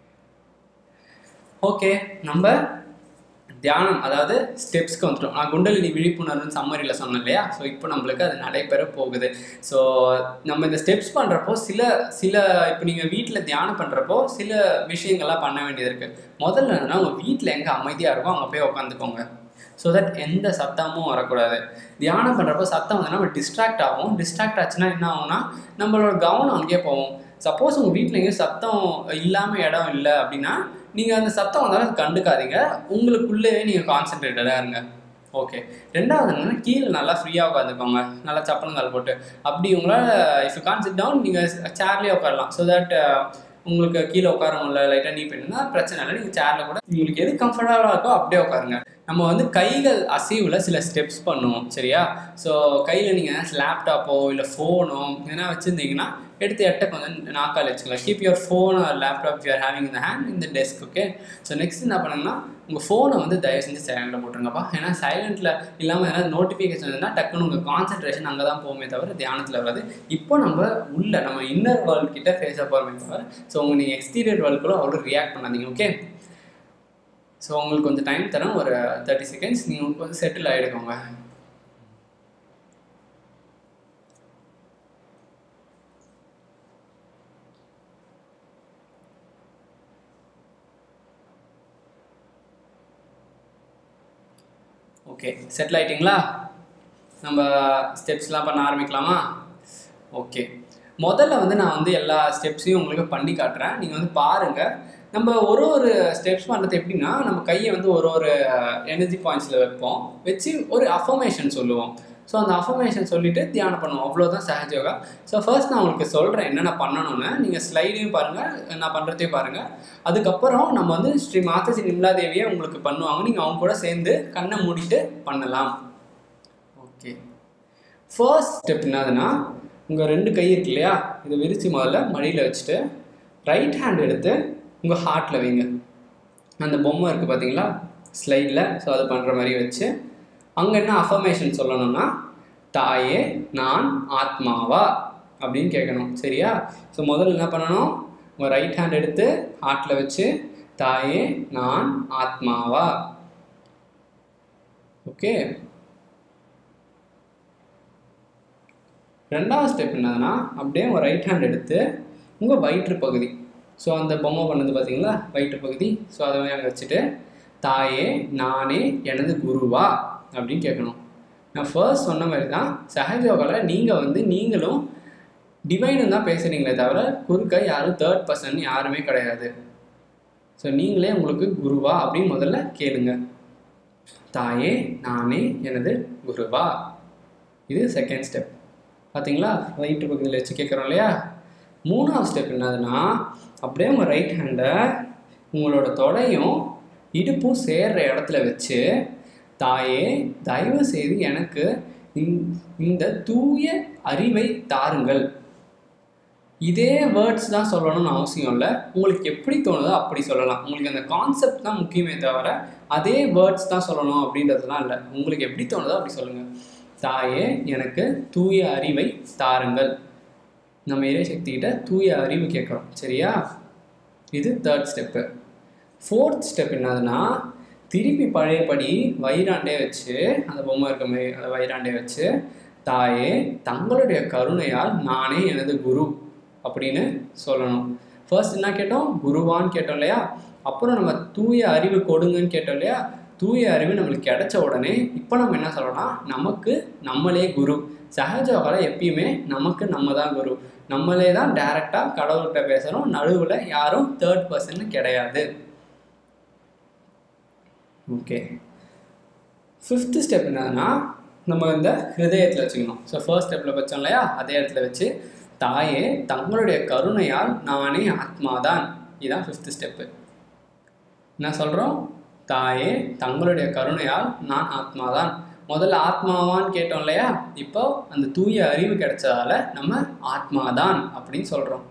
ஓகே நம்ம தியானம் அதாவது ஸ்டெப்ஸ்க்கு வந்துட்டோம் நான் குண்டலினி விழிப்புணர்வுன்னு சம்மரியில் சொன்னேன் இல்லையா ஸோ இப்போ நம்மளுக்கு அது நடைபெற போகுது ஸோ நம்ம இந்த ஸ்டெப்ஸ் பண்ணுறப்போ சில சில இப்போ நீங்கள் வீட்டில் தியானம் பண்ணுறப்போ சில விஷயங்கள்லாம் பண்ண வேண்டியது இருக்குது முதல்ல என்னன்னா உங்கள் வீட்டில் எங்கே அமைதியாக இருக்கோ அங்கே போய் உட்காந்துக்கோங்க ஸோ தட் எந்த சத்தமும் வரக்கூடாது தியானம் பண்ணுறப்போ சத்தம் வந்து நம்ம டிஸ்ட்ராக்ட் ஆகும் டிஸ்ட்ராக்ட் ஆச்சுன்னா என்ன ஆகும்னா நம்மளோட கவனம் அங்கேயே போகும் சப்போஸ் உங்கள் வீட்டில் எங்கேயும் சத்தம் இல்லாமல் இடம் இல்லை அப்படின்னா நீங்கள் அந்த சத்தம் வந்தாலும் அது கண்டுக்காதீங்க உங்களுக்குள்ளேயே நீங்கள் கான்சென்ட்ரேட்டடாக இருங்க ஓகே ரெண்டாவது என்னன்னா கீழே நல்லா ஃப்ரீயாக உட்காந்துக்கோங்க நல்லா சப்பனங்கால் போட்டு அப்படி உங்களால் if you can sit down நீங்கள் சேர்லேயே உட்காரலாம் ஸோ தட் உங்களுக்கு கீழே உட்கார முடியல லைட்டாக நீ பண்ணினா பிரச்சனை இல்லை நீங்கள் சேரில் கூட உங்களுக்கு எது கம்ஃபர்டபுளாக இருக்கோ அப்படியே உட்காருங்க நம்ம வந்து கைகள் அசைவில் சில ஸ்டெப்ஸ் பண்ணுவோம் சரியா ஸோ கையில் நீங்கள் லேப்டாப்போ இல்லை ஃபோனோ எதனா வச்சுருந்தீங்கன்னா எடுத்து எட்ட கொஞ்சம் நாக்கால் வச்சுக்கலாம் keep your phone or laptop you are having இந்த ஹேண்ட் இந்த டெஸ்க் ஓகே ஸோ நெக்ஸ்ட் என்ன பண்ணுங்கன்னா உங்கள் ஃபோனை வந்து தயவு செஞ்சு சைலண்டில் போட்டுருங்கப்பா ஏன்னா சைலண்ட்டில் இல்லாமல் எதனா நோட்டிஃபிகேஷன் இருந்தால் டக்குன்னு உங்கள் கான்சன்ட்ரேஷன் அங்கே தான் போகுமே தவிர தியானத்தில் வராது இப்போ நம்ம உள்ள நம்ம இன்னர் வேர்ல்ட் கிட்ட ஃபேஸ போகிறோமே தவிர ஸோ உங்கள் நீங்கள் எக்ஸ்டீரியர் வேர்ல்டுக்குள்ள அவ்வளோ ரியாக்ட் பண்ணாதீங்க ஓகே ஸோ உங்களுக்கு கொஞ்சம் டைம் தரேன் ஒரு தேர்ட்டி செகண்ட்ஸ் நீங்கள் கொஞ்சம் செட்டில் ஆகிடுக்கோங்க ஓகே செட்டில் ஆயிட்டிங்களா நம்ம ஸ்டெப்ஸ்லாம் பண்ண ஆரம்பிக்கலாமா ஓகே முதல்ல வந்து நான் வந்து எல்லா ஸ்டெப்ஸையும் உங்களுக்கு பண்ணி காட்டுறேன் நீங்கள் வந்து பாருங்கள் நம்ம ஒரு ஒரு ஸ்டெப்ஸ் பண்ணுறது எப்படின்னா நம்ம கையை வந்து ஒரு ஒரு எனர்ஜி பாயிண்ட்ஸில் வைப்போம் வச்சு ஒரு அஃபர்மேஷன் சொல்லுவோம் ஸோ அந்த அஃபர்மேஷன் சொல்லிட்டு தியானம் பண்ணுவோம் அவ்வளோதான் சஹஜ யோகா ஸோ ஃபர்ஸ்ட் நான் உங்களுக்கு சொல்கிறேன் என்னென்ன பண்ணணும்னு நீங்கள் ஸ்லைடையும் பாருங்கள் நான் பண்ணுறதையும் பாருங்கள் அதுக்கப்புறம் நம்ம வந்து ஸ்ரீ மாதாஜி நிம்லா தேவியை உங்களுக்கு பண்ணுவாங்க நீங்கள் அவங்க கூட சேர்ந்து கண்ணை மூடிட்டு பண்ணலாம் ஓகே ஃபர்ஸ்ட் ஸ்டெப் என்னதுன்னா உங்கள் ரெண்டு கை இருக்கு இல்லையா இதை விரித்து முதல்ல மடியில் வச்சுட்டு ரைட் ஹேண்ட் எடுத்து உங்கள் ஹார்ட்டில் வைங்க அந்த பொம்மை இருக்குது பார்த்தீங்களா ஸ்லைடில் ஸோ அது பண்ணுற மாதிரி வச்சு அங்கே என்ன அஃபர்மேஷன் சொல்லணும்னா தாயே நான் ஆத்மாவா அப்படின்னு கேட்கணும் சரியா ஸோ முதல்ல என்ன பண்ணணும் உங்கள் ரைட் ஹேண்ட் எடுத்து ஹார்ட்டில் வச்சு தாயே நான் ஆத்மாவா ஓகே ரெண்டாவது ஸ்டெப் என்னதுன்னா அப்படியே உங்கள் ரைட் ஹேண்ட் எடுத்து உங்கள் வயிற்று பகுதி ஸோ அந்த பொம்மை பண்ணது பார்த்தீங்களா வயிற்று பகுதி ஸோ அதை அங்கே வச்சுட்டு தாயே நானே எனது குருவா அப்படின்னு கேட்கணும் நான் ஃபர்ஸ்ட் சொன்ன மாதிரி தான் சஹஜோகாவில் நீங்கள் வந்து நீங்களும் டிவைனும் தான் பேசுகிறீங்களே தவிர குறுக்க யாரும் தேர்ட் பர்சன் யாருமே கிடையாது ஸோ நீங்களே உங்களுக்கு குருவா அப்படின்னு முதல்ல கேளுங்க தாயே நானே எனது குருவா இது செகண்ட் ஸ்டெப் பார்த்தீங்களா ரைட்டு பக்கத்தில் வச்சு கேட்குறோம் இல்லையா மூணாவது ஸ்டெப் என்னதுன்னா அப்படியே உங்கள் ரைட் ஹேண்டை உங்களோட தொடையும் இடுப்பும் சேர்ற இடத்துல வச்சு தாயே தயவு செய்து எனக்கு இந்த- இந்த தூய அறிவை தாருங்கள் இதே வேர்ட்ஸ் தான் சொல்லணும்னு அவசியம் இல்லை உங்களுக்கு எப்படி தோணுதோ அப்படி சொல்லலாம் உங்களுக்கு அந்த கான்செப்ட் தான் முக்கியமே தவிர அதே வேர்ட்ஸ் தான் சொல்லணும் அப்படின்றதுலாம் இல்லை உங்களுக்கு எப்படி தோணுதோ அப்படி சொல்லுங்கள் தாயே எனக்கு தூய அறிவை தாருங்கள் நம்ம இறைசக்திகிட்ட தூய அறிவு கேட்குறோம் சரியா இது தேர்ட் ஸ்டெப்பு ஃபோர்த் ஸ்டெப் என்னதுன்னா திருப்பி பழையபடி வைராண்டே வச்சு அந்த பொம்மை இருக்க மாதிரி அந்த வைராண்டே வச்சு தாயே தங்களுடைய கருணையால் நானே எனது குரு அப்படின்னு சொல்லணும் ஃபர்ஸ்ட் என்ன கேட்டோம் குருவான்னு கேட்டோம் இல்லையா அப்புறம் நம்ம தூய அறிவு கொடுங்கன்னு கேட்டோம் இல்லையா தூய அறிவு நம்மளுக்கு கிடைச்ச உடனே இப்போ நம்ம என்ன சொல்லணும்னா நமக்கு நம்மளே குரு சகஜோகால எப்பயுமே நமக்கு நம்ம தான் குரு நம்மளே தான் டைரெக்டாக கடவுள்கிட்ட பேசுகிறோம் நடுவில் யாரும் தேர்ட் பர்சன் கிடையாது ஓகே ஃபிஃப்த்து ஸ்டெப் என்னன்னா நம்ம இந்த ஹிருதயத்தில் வச்சுக்கணும் ஸோ ஃபர்ஸ்ட் ஸ்டெப்பில் வச்சோம் இல்லையா அதே இடத்துல வச்சு தாயே தங்களுடைய கருணையால் நானே ஆத்மாதான் இதுதான் ஃபிஃப்த்து ஸ்டெப்பு என்ன சொல்கிறோம் தாயே தங்களுடைய கருணையால் நான் ஆத்மாதான் முதல்ல ஆத்மாவான்னு கேட்டோம் இல்லையா இப்போ அந்த தூய அறிவு கிடைச்சதால நம்ம ஆத்மாதான் அப்படின்னு சொல்கிறோம்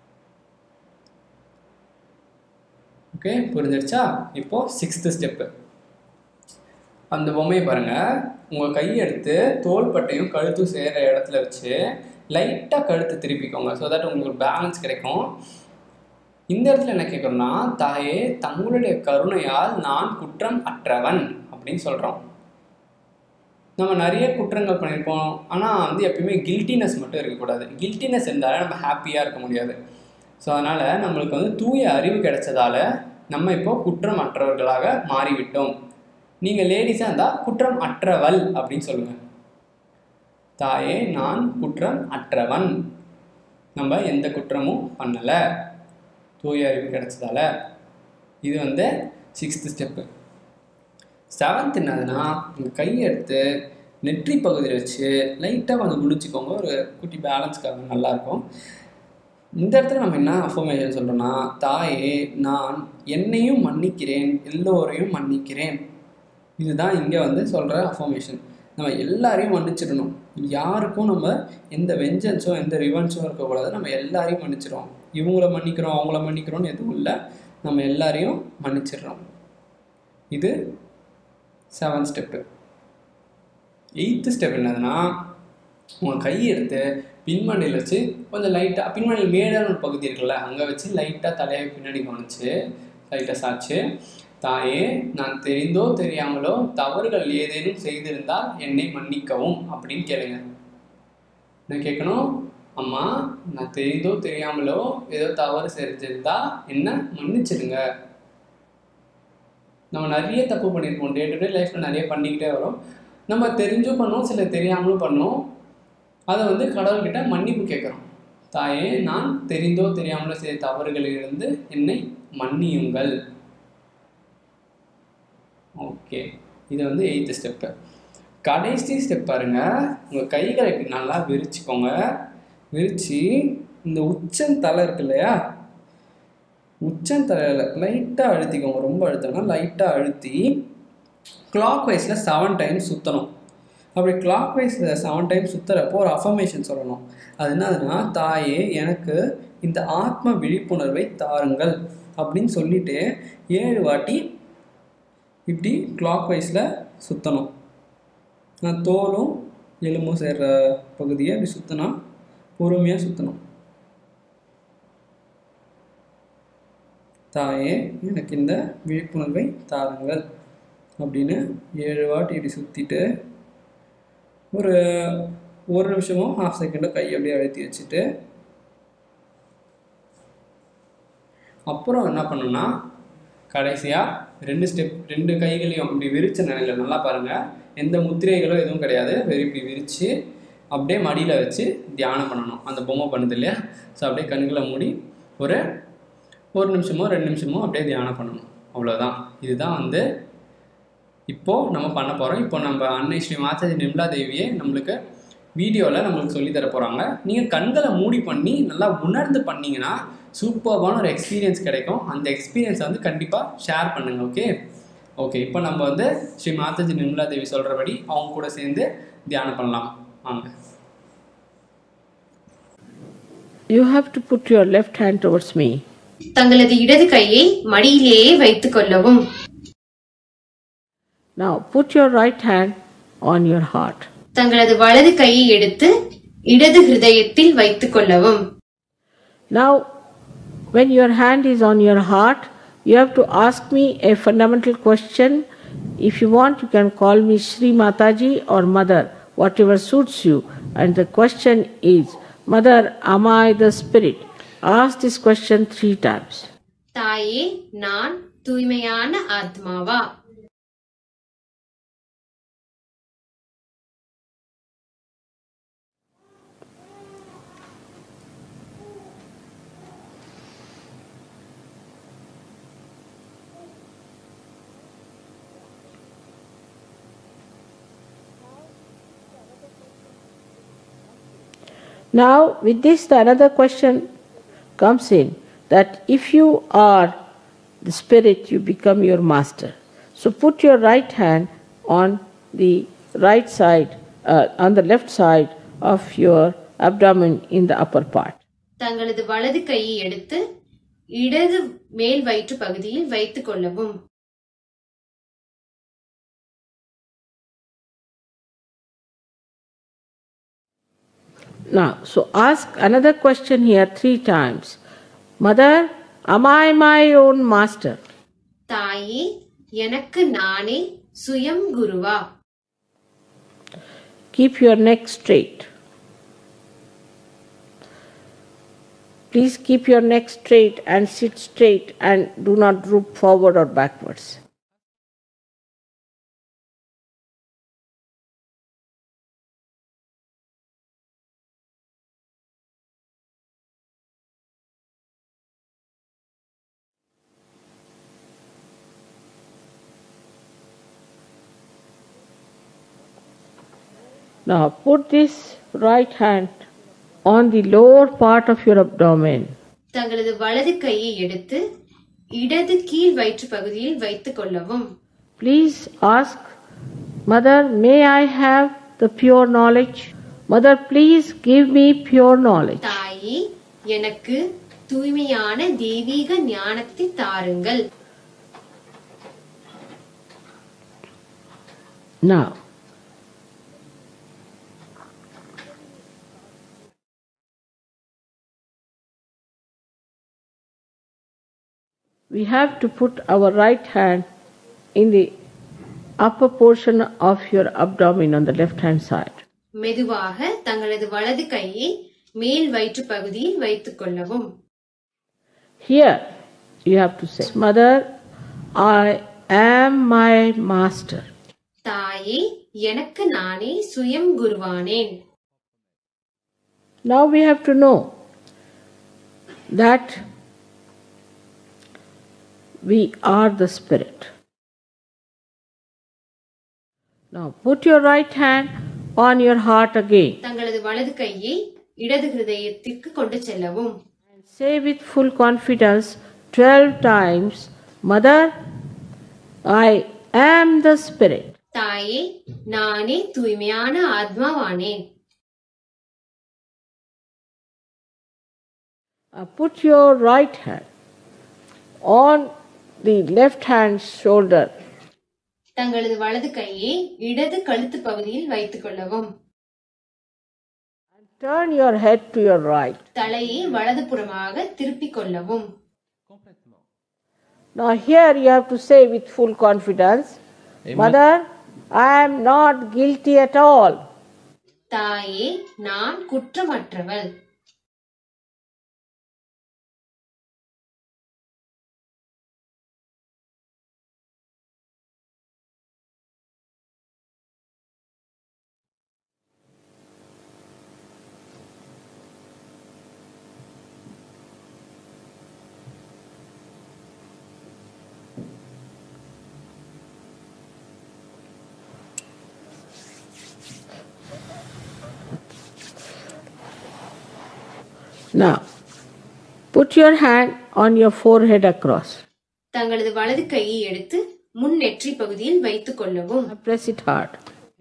ஓகே புரிஞ்சிருச்சா இப்போ சிக்ஸ்த்து ஸ்டெப்பு அந்த பொம்மையை பாருங்க உங்கள் கையை எடுத்து தோள்பட்டையும் கழுத்தும் சேர்கிற இடத்துல வச்சு லைட்டாக கழுத்து திருப்பிக்கோங்க ஸோ தட் உங்களுக்கு பேலன்ஸ் கிடைக்கும் இந்த இடத்துல என்ன கேட்குறோம்னா தாயே தங்களுடைய கருணையால் நான் குற்றம் அற்றவன் அப்படின்னு சொல்கிறோம் நம்ம நிறைய குற்றங்கள் பண்ணியிருப்போம் ஆனால் வந்து எப்பயுமே கில்ட்டினஸ் மட்டும் இருக்கக்கூடாது கில்ட்டினஸ் இருந்தாலே நம்ம ஹாப்பியாக இருக்க முடியாது ஸோ அதனால் நம்மளுக்கு வந்து தூய அறிவு கிடைச்சதால நம்ம இப்போ குற்றம் அற்றவர்களாக மாறிவிட்டோம் நீங்கள் லேடிஸாக இருந்தால் குற்றம் அற்றவள் அப்படின்னு சொல்லுங்கள் தாயே நான் குற்றம் அற்றவன் நம்ம எந்த குற்றமும் பண்ணலை தூய அறிவு கிடைச்சதால இது வந்து சிக்ஸ்த்து ஸ்டெப்பு செவன்த் என்னதுன்னா உங்கள் கையை எடுத்து நெற்றி பகுதியில் வச்சு லைட்டாக கொஞ்சம் குளிச்சுக்கோங்க ஒரு குட்டி பேலன்ஸ்க்காக நல்லாயிருக்கும் இந்த இடத்துல நம்ம என்ன அஃபர்மேஷன் சொல்கிறோன்னா தாயே நான் என்னையும் மன்னிக்கிறேன் எல்லோரையும் மன்னிக்கிறேன் இதுதான் இங்கே வந்து சொல்கிற அஃபர்மேஷன் நம்ம எல்லாரையும் மன்னிச்சிடணும் யாருக்கும் நம்ம எந்த வெஞ்சன்ஸோ எந்த ரிவென்ஸோ இருக்கக்கூடாது நம்ம எல்லாரையும் மன்னிச்சிடுறோம் இவங்கள மன்னிக்கிறோம் அவங்கள மன்னிக்கிறோம்னு எதுவும் இல்லை நம்ம எல்லாரையும் மன்னிச்சிடுறோம் இது செவன் ஸ்டெப்பு எயித்து ஸ்டெப் என்னதுன்னா உங்கள் கையை எடுத்து பின்மண்டையில் வச்சு கொஞ்சம் லைட்டாக பின்மண்டையில் மேடான ஒரு பகுதி இருக்குல்ல அங்கே வச்சு லைட்டாக தலையை பின்னாடி கவனிச்சு லைட்டாக சாச்சு தாயே நான் தெரிந்தோ தெரியாமலோ தவறுகள் ஏதேனும் செய்திருந்தால் என்னை மன்னிக்கவும் அப்படின்னு கேளுங்க என்ன கேட்கணும் அம்மா நான் தெரிந்தோ தெரியாமலோ ஏதோ தவறு செஞ்சிருந்தா என்ன மன்னிச்சிடுங்க நம்ம நிறைய தப்பு பண்ணியிருப்போம் டே டு டே லைஃப்பில் நிறைய பண்ணிக்கிட்டே வரோம் நம்ம தெரிஞ்சும் பண்ணோம் சில தெரியாமலும் பண்ணோம் அதை வந்து கடவுள்கிட்ட மன்னிப்பு கேட்குறோம் தாயே நான் தெரிந்தோ தெரியாமலோ செய்த தவறுகளிலிருந்து என்னை மன்னியுங்கள் ஓகே இது வந்து எயித்து ஸ்டெப்பு கடைசி ஸ்டெப் பாருங்க உங்கள் கைகளை இப்படி நல்லா விரிச்சுக்கோங்க விரித்து இந்த உச்சந்தலை இருக்கு இல்லையா உச்சந்தலையில் லைட்டாக அழுத்திக்கோங்க ரொம்ப அழுத்தம்னா லைட்டாக அழுத்தி கிளாக் வைஸில் செவன் டைம்ஸ் சுற்றணும் அப்படி கிளாக் வைஸில் செவன் டைம்ஸ் சுற்றுறப்போ ஒரு அஃபர்மேஷன் சொல்லணும் அது என்னதுன்னா தாயே எனக்கு இந்த ஆத்ம விழிப்புணர்வை தாருங்கள் அப்படின்னு சொல்லிட்டு ஏழு வாட்டி இப்படி கிளாக் வைஸில் சுற்றணும் நான் தோலும் எலும்பும் சேர்ற பகுதியை இப்படி சுற்றினா பொறுமையாக சுற்றணும் தாயே எனக்கு இந்த விழிப்புணர்வை தாருங்கள் அப்படின்னு ஏழு வாட்டி இப்படி சுற்றிட்டு ஒரு ஒரு நிமிஷமோ ஹாஃப் செகண்டோ கை அப்படியே அழுத்தி வச்சுட்டு அப்புறம் என்ன பண்ணணும்னா கடைசியாக ரெண்டு ஸ்டெப் ரெண்டு கைகளையும் இப்படி விரிச்ச நிலையில் நல்லா பாருங்கள் எந்த முத்திரைகளோ எதுவும் கிடையாது வெறும் இப்படி விரித்து அப்படியே மடியில் வச்சு தியானம் பண்ணணும் அந்த பொம்மை பண்ணுது இல்லையா ஸோ அப்படியே கண்களை மூடி ஒரு ஒரு நிமிஷமோ ரெண்டு நிமிஷமோ அப்படியே தியானம் பண்ணணும் அவ்வளோதான் இதுதான் வந்து இப்போது நம்ம பண்ண போகிறோம் இப்போ நம்ம அன்னை ஸ்ரீ மாதாஜி நிர்மலா தேவியே நம்மளுக்கு வீடியோவில் நம்மளுக்கு சொல்லி தர போகிறாங்க நீங்கள் கண்களை மூடி பண்ணி நல்லா உணர்ந்து பண்ணீங்கன்னா சூப்பர்வான ஒரு எக்ஸ்பீரியன்ஸ் கிடைக்கும் அந்த எக்ஸ்பீரியன்ஸை வந்து கண்டிப்பாக ஷேர் பண்ணுங்கள் ஓகே ஓகே இப்போ நம்ம வந்து ஸ்ரீ மாதாஜி நிர்மலா தேவி சொல்கிறபடி அவங்க கூட சேர்ந்து தியானம் பண்ணலாம் வாங்க You have to put your left hand towards me. தங்களது இடது கையை மடியிலேயே வைத்துக் கொள்ளவும் Now put your right hand on your heart. தங்களது வலது கையை எடுத்து இடது ஹிருதயத்தில் வைத்துக் கொள்ளவும் Now, when your hand is on your heart, you have to ask me a fundamental question. If you want, you can call me Sri Mataji or Mother, whatever suits you. And the question is, Mother, am I the spirit? Ask this question three times. தாயே நான் தூய்மையான ஆத்மாவா Now, with this, the another question comes in that if you are the spirit, you become your master. So, put your right hand on the right side, uh, on the left side of your abdomen in the upper part. தங்களது வலது கையை எடுத்து இடது மேல் வயிற்று பகுதியில் வைத்துக் கொள்ளவும் Now, so ask another question here three times Mother, am I my own master? தாயே எனக்கு நானே சுயம் குருவா Keep your neck straight. Please keep your neck straight and sit straight and do not droop forward or backwards. Now put this right hand on the lower part of your abdomen. தங்களது வலது கையை எடுத்து இடது கீழ் வயிற்று பகுதியில் வைத்துக் கொள்ளவும் Please ask, Mother, may I have the pure knowledge? Mother, please give me pure knowledge. தாயே எனக்கு தூய்மையான தெய்வீக ஞானத்தை தாருங்கள் Now, we have to put our right hand in the upper portion of your abdomen on the left hand side. மெதுவாக தங்களது வலது கையை மேல் வயிற்று பகுதியில் வைத்துக் கொள்ளவும் Here, you have to say, Mother, I am my master. தாயே எனக்கு நானே சுயம் குருவானேன் Now we have to know that we are the Spirit. Now put your right hand on your heart again தங்களது வலது கையை இடது ஹிருதயத்திற்கு கொண்டு செல்லவும் and say with full confidence 12 times, Mother, I am the Spirit. தாயே நானே தூய்மையான ஆத்மாவானேன் Uh, put your right hand on the left hand shoulder தங்களது வலது கையை இடது கழுத்து பகுதியில் வைத்துக் கொள்ளவும் turn your head to your right. தலையை வலதுபுறமாக திருப்பிக் கொள்ளவும் Now, here you have to say with full confidence, Mother, I am not guilty at all. தாயே நான் குற்றமற்றவள் Now, put your hand on your forehead across. தங்களது வலது கையை எடுத்து முன் நெற்றி பகுதியில் வைத்துக் கொள்ளவும் Now press it hard.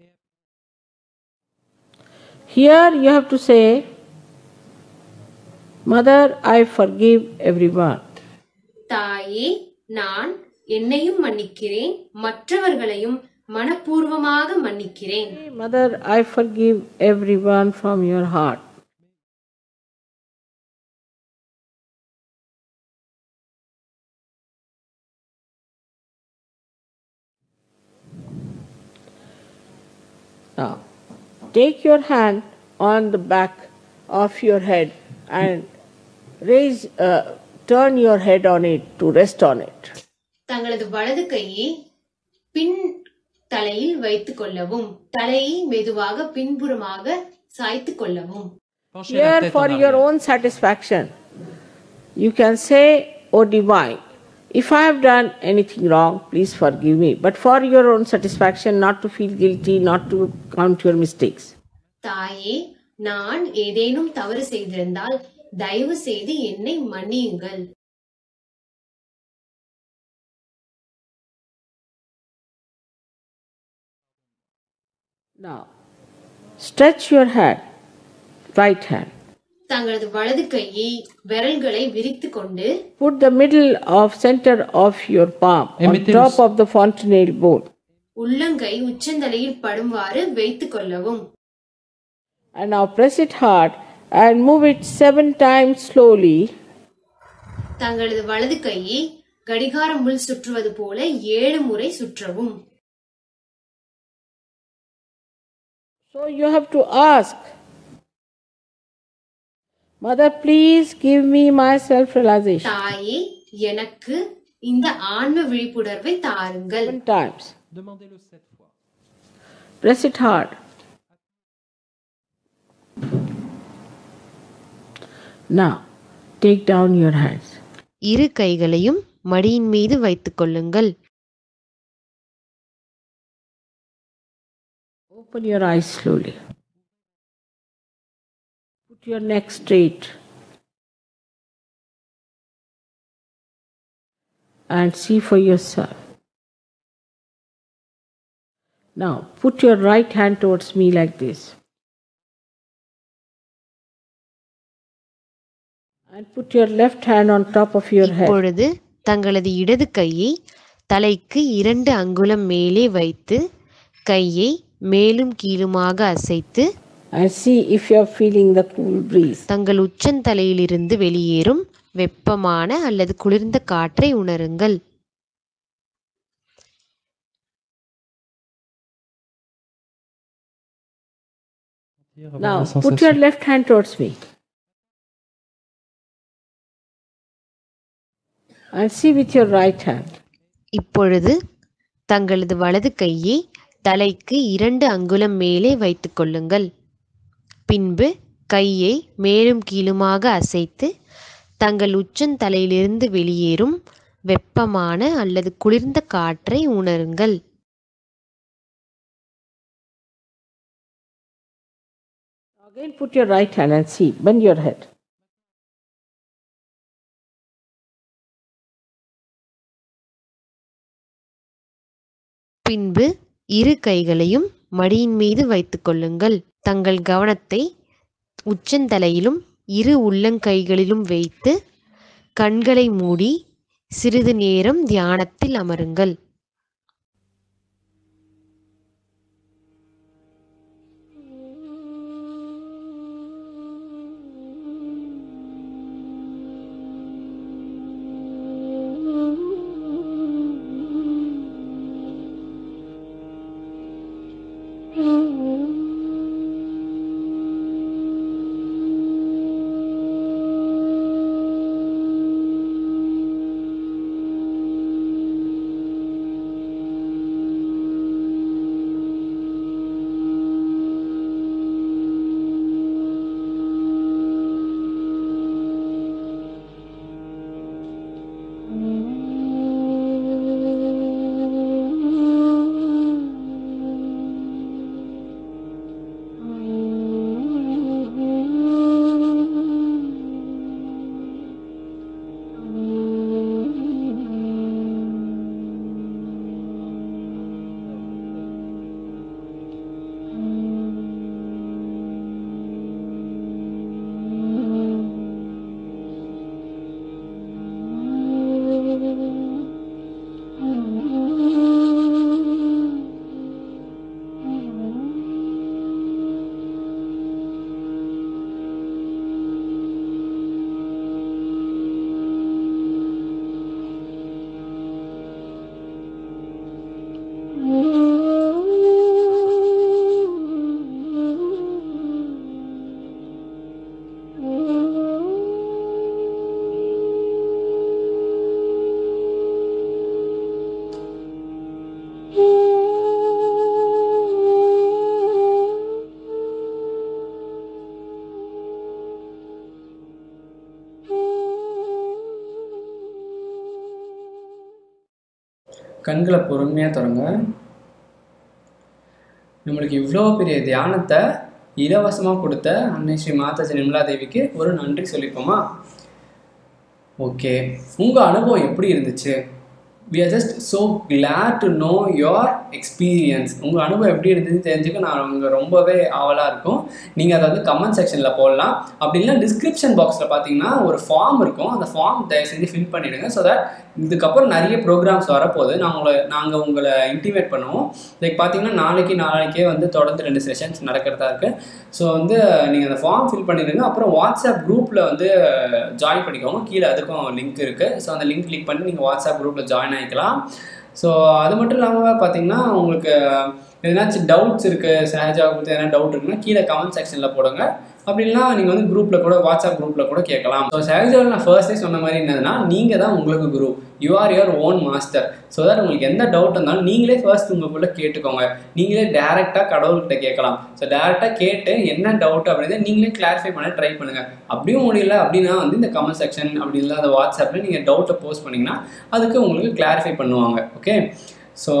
Here you have to say, Mother, I forgive everyone. தாயே நான் என்னையும் மன்னிக்கிறேன் மற்றவர்களையும் மனப்பூர்வமாக மன்னிக்கிறேன் Mother, I forgive everyone from your heart. Now, take your hand on the back of your head and raise, uh, turn your head on it to rest on it. தங்களது வலது கையை பின் தலையில் வைத்துக் கொள்ளவும் தலையை மெதுவாக பின்புறமாக சாய்த்துக் கொள்ளவும் Penchez la Here, tête for en your arrière. own satisfaction, you can say, O divine, if I have done anything wrong, please forgive me. But for your own satisfaction, not to feel guilty, not to count your mistakes. தாயே நான் ஏதேனும் தவறு செய்திருந்தால் தயவு செய்து என்னை மன்னியுங்கள் Now, stretch your hand, right hand. தங்களது வலது கையை விரல்களை விரித்துக் கொண்டு Put the middle of center of your palm Et on mettez le- top of the fontanelle bowl. உள்ளங்கை உச்சந்தலையில் படுமாறு வைத்துக் கொள்ளவும் And now press it hard and move it seven times slowly தங்களது வலது கையை கடிகார முள் சுற்றுவது போல ஏழு முறை சுற்றவும் So you have to ask, Mother, please give me my self realization. தாயே எனக்கு இந்த ஆன்ம விழிப்புணர்வை தாருங்கள் Seven times. Demandez-le sept fois. Press it hard. Now, take down your hands. இரு கைகளையும் மடியின் மீது வைத்துக் கொள்ளுங்கள் Open your eyes slowly. Put your neck straight. And see for yourself. Now, put your right hand towards me like this. And put your left hand on top of your head. இப்பொழுது தங்களது இடது கையை தலைக்கு இரண்டு அங்குலம் மேலே வைத்து கையை மேலும் கீழுமாக அசைத்து And see if you are feeling the cool breeze. தங்கள் உச்சந்தலையிலிருந்து வெளியேறும் வெப்பமான அல்லது குளிர்ந்த காற்றை உணருங்கள் Avoir Now, la put sensation. your left hand towards me. And see with your right hand. இப்பொழுது தங்களது வலது கையை தலைக்கு இரண்டு அங்குலம் மேலே வைத்துக் கொள்ளுங்கள் பின்பு கையை மேலும் கீழுமாக அசைத்து தங்கள் உச்சந்தலையிலிருந்து வெளியேறும் வெப்பமான அல்லது குளிர்ந்த காற்றை உணருங்கள் Again, put your right hand and see. Bend your head. பின்பு இரு கைகளையும் மடியின் மீது வைத்துக் கொள்ளுங்கள் தங்கள் கவனத்தை உச்சந்தலையிலும் இரு உள்ளங்கைகளிலும் வைத்து கண்களை மூடி சிறிது நேரம் தியானத்தில் அமருங்கள் கண்களை பொறுமையாக தொடங்க நம்மளுக்கு இவ்வளோ பெரிய தியானத்தை இலவசமாக கொடுத்த அன்னை ஸ்ரீ மாதாஜி நிர்மலா தேவிக்கு ஒரு நன்றி சொல்லிப்போமா ஓகே உங்கள் அனுபவம் எப்படி இருந்துச்சு we are just so glad to know your experience உங்கள் அனுபவம் எப்படி இருந்துச்சுன்னு தெரிஞ்சுக்க நான் உங்கள் ரொம்பவே ஆவலாக இருக்கும் நீங்கள் அதை வந்து கமெண்ட் செக்ஷனில் போடலாம் அப்படி இல்லைனா டிஸ்கிரிப்ஷன் பாக்ஸில் பார்த்தீங்கன்னா ஒரு ஃபார்ம் இருக்கும் அந்த ஃபார்ம் தயவு செஞ்சு ஃபில் பண்ணிவிடுங்க ஸோ தட் இதுக்கப்புறம் நிறைய ப்ரோக்ராம்ஸ் வரப்போகுது நான் உங்களை நாங்கள் உங்களை இன்டிமேட் பண்ணுவோம் லைக் பார்த்தீங்கன்னா நாளைக்கு நாளைக்கே வந்து தொடர்ந்து ரெண்டு செஷன்ஸ் நடக்கிறதா இருக்குது ஸோ வந்து நீங்கள் அந்த ஃபார்ம் ஃபில் பண்ணிடுங்க அப்புறம் வாட்ஸ்அப் குரூப்பில் வந்து ஜாயின் பண்ணிக்கோங்க கீழே அதுக்கும் லிங்க் இருக்குது ஸோ அந்த லிங்க் கிளிக் பண்ணி நீங்கள் வாட்ஸ்அப் குரூப்பில் ஜாயின் ஆகிக்கலாம் ஸோ அது மட்டும் இல்லாமல் பார்த்தீங்கன்னா உங்களுக்கு எதனாச்சும் டவுட்ஸ் இருக்குது சஹஜாவை பற்றி எதனா டவுட் இருக்குன்னா கீழே கமெண்ட் செக்ஷனில் போடுங்க அப்படி இல்லைனா நீங்கள் வந்து குரூப்பில் கூட வாட்ஸ்அப் குரூப்பில் கூட கேட்கலாம் ஸோ சஹஜாவில் நான் ஃபர்ஸ்டே சொன்ன மாதிரி என்னதுன்னா நீங்கள் தான் உங்களுக்கு குரு you are your own master so that உங்களுக்கு எந்த டவுட் இருந்தாலும் நீங்களே ஃபர்ஸ்ட் உங்களுக்குள்ள கேட்டுக்கோங்க நீங்களே டேரெக்டாக கடவுள்கிட்ட கேட்கலாம் ஸோ டேரெக்டாக கேட்டு என்ன டவுட் அப்படின்றத நீங்களே கிளாரிஃபை பண்ண ட்ரை பண்ணுங்கள் அப்படியும் முடியல அப்படின்னா வந்து இந்த கமெண்ட் செக்ஷன் அப்படி இல்லை அந்த வாட்ஸ்அப்பில் நீங்கள் டவுட்டை போஸ்ட் பண்ணிங்கன்னா அதுக்கு உங்களுக்கு கிளாரிஃபை பண்ணுவாங்க ஓகே ஸோ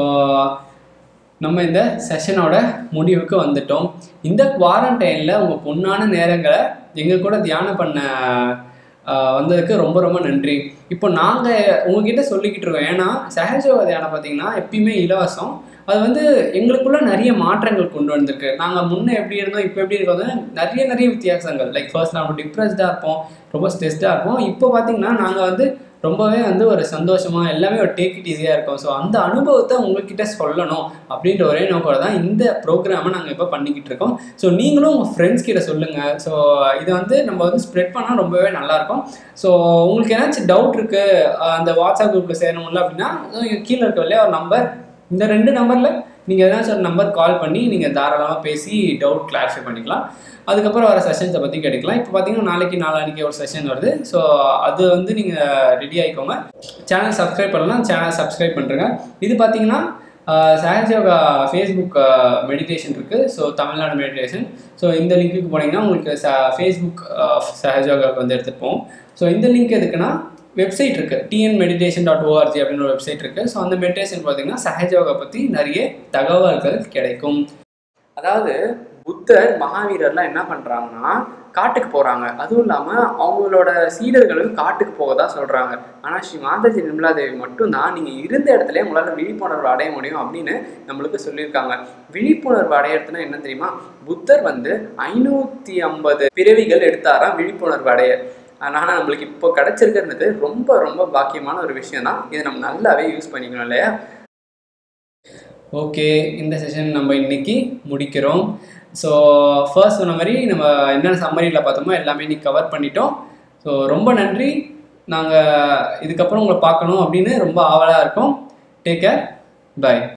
நம்ம இந்த செஷனோட முடிவுக்கு வந்துட்டோம் இந்த குவாரண்டைனில் உங்கள் பொண்ணான நேரங்களை எங்கள் கூட தியானம் பண்ண ஆஹ், வந்ததுக்கு ரொம்ப ரொம்ப நன்றி இப்போ நாங்கள் உங்ககிட்ட சொல்லிக்கிட்டு இருக்கோம் ஏன்னா சஹஜோக தியானம் பார்த்தீங்கன்னா எப்பயுமே இலவசம் அது வந்து எங்களுக்குள்ள நிறைய மாற்றங்கள் கொண்டு வந்திருக்கு நாங்கள் முன்னே எப்படி இருந்தோம் இப்போ எப்படி இருக்கோம் வந்து நிறைய நிறைய வித்தியாசங்கள் லைக் ஃபர்ஸ்ட் நம்ம டிப்ரெஸ்டாக இருப்போம் ரொம்ப ஸ்ட்ரெஸ்டாக இருப்போம் இப்போ பார்த்தீங்கன்னா நாங்கள் வந்து ரொம்பவே வந்து ஒரு சந்தோஷமா எல்லாமே ஒரு டேக் இட் ஈஸியாக இருக்கும் ஸோ அந்த அனுபவத்தை உங்ககிட்ட சொல்லணும் அப்படின்ற ஒரே நோக்கோட தான் இந்த ப்ரோக்ராமை நாங்கள் இப்போ பண்ணிக்கிட்டு இருக்கோம் ஸோ நீங்களும் உங்கள் ஃப்ரெண்ட்ஸ் கிட்ட சொல்லுங்கள் ஸோ இதை வந்து நம்ம வந்து ஸ்ப்ரெட் பண்ணால் ரொம்பவே நல்லாயிருக்கும் ஸோ உங்களுக்கு ஏதாச்சும் டவுட் இருக்குது அந்த வாட்ஸ்அப் குரூப்பில் சேரணும்ல அப்படின்னா அதோ இங்க கீழே இருக்க இல்லையா ஒரு நம்பர் இந்த ரெண்டு நம்பரில் நீங்கள் ஏதாச்சும் ஒரு நம்பர் கால் பண்ணி நீங்கள் தாராளமாக பேசி டவுட் கிளாரிஃபை பண்ணிக்கலாம் அதுக்கப்புறம் வர செஷன்ஸை பற்றி கேட்டுக்கலாம் இப்போ பார்த்தீங்கன்னா நாளைக்கு நாளானிக்கு ஒரு செஷன் வருது ஸோ அது வந்து நீங்கள் ரெடி ஆகிக்கோங்க சேனல் சப்ஸ்கிரைப் பண்ணலாம் சேனல் சப்ஸ்கிரைப் பண்ணுறேங்க இது பார்த்தீங்கன்னா சஹஜ் யோகா ஃபேஸ்புக் மெடிடேஷன் இருக்குது ஸோ தமிழ்நாடு மெடிடேஷன் ஸோ இந்த லிங்க்குக்கு போனீங்கன்னா உங்களுக்கு ச ஃபேஸ்புக் சஹஜ் யோகாவுக்கு வந்து எடுத்துகிட்டு போவோம் ஸோ இந்த லிங்க் எதுக்குன்னா வெப்சைட் இருக்குது டிஎன் மெடிடேஷன் டாட் ஓஆர்ஜி அப்படின்னு ஒரு வெப்சைட் இருக்குது ஸோ அந்த மெடிடேஷன் பார்த்தீங்கன்னா சஹஜ் யோகா பற்றி நிறைய தகவல்கள் கிடைக்கும் அதாவது புத்தர் மகாவீரர்லாம் என்ன பண்ணுறாங்கன்னா காட்டுக்கு போகிறாங்க அதுவும் இல்லாமல் அவங்களோட சீடர்களும் காட்டுக்கு போக சொல்கிறாங்க ஆனால் ஸ்ரீ மாதாஜி நிர்மலா தேவி மட்டும்தான் நீங்கள் இருந்த இடத்துல உங்களால் விழிப்புணர்வு அடைய முடியும் அப்படின்னு நம்மளுக்கு சொல்லியிருக்காங்க விழிப்புணர்வு அடையிறதுனா என்ன தெரியுமா புத்தர் வந்து ஐநூற்றி ஐம்பது பிறவிகள் எடுத்தாராம் விழிப்புணர்வு அடைய ஆனால் நம்மளுக்கு இப்போ கிடைச்சிருக்கிறது ரொம்ப ரொம்ப பாக்கியமான ஒரு விஷயம் தான் இதை நம்ம நல்லாவே யூஸ் பண்ணிக்கணும் இல்லையா ஓகே இந்த செஷன் நம்ம இன்னைக்கு முடிக்கிறோம் ஸோ ஃபர்ஸ்ட் சொன்ன மாதிரி நம்ம என்னென்ன சம்மரியில் பார்த்தோமோ எல்லாமே இன்னைக்கு கவர் பண்ணிட்டோம் ஸோ ரொம்ப நன்றி நாங்கள் இதுக்கப்புறம் உங்களை பார்க்கணும் அப்படின்னு ரொம்ப ஆவலாக இருக்கோம் டேக் கேர் பை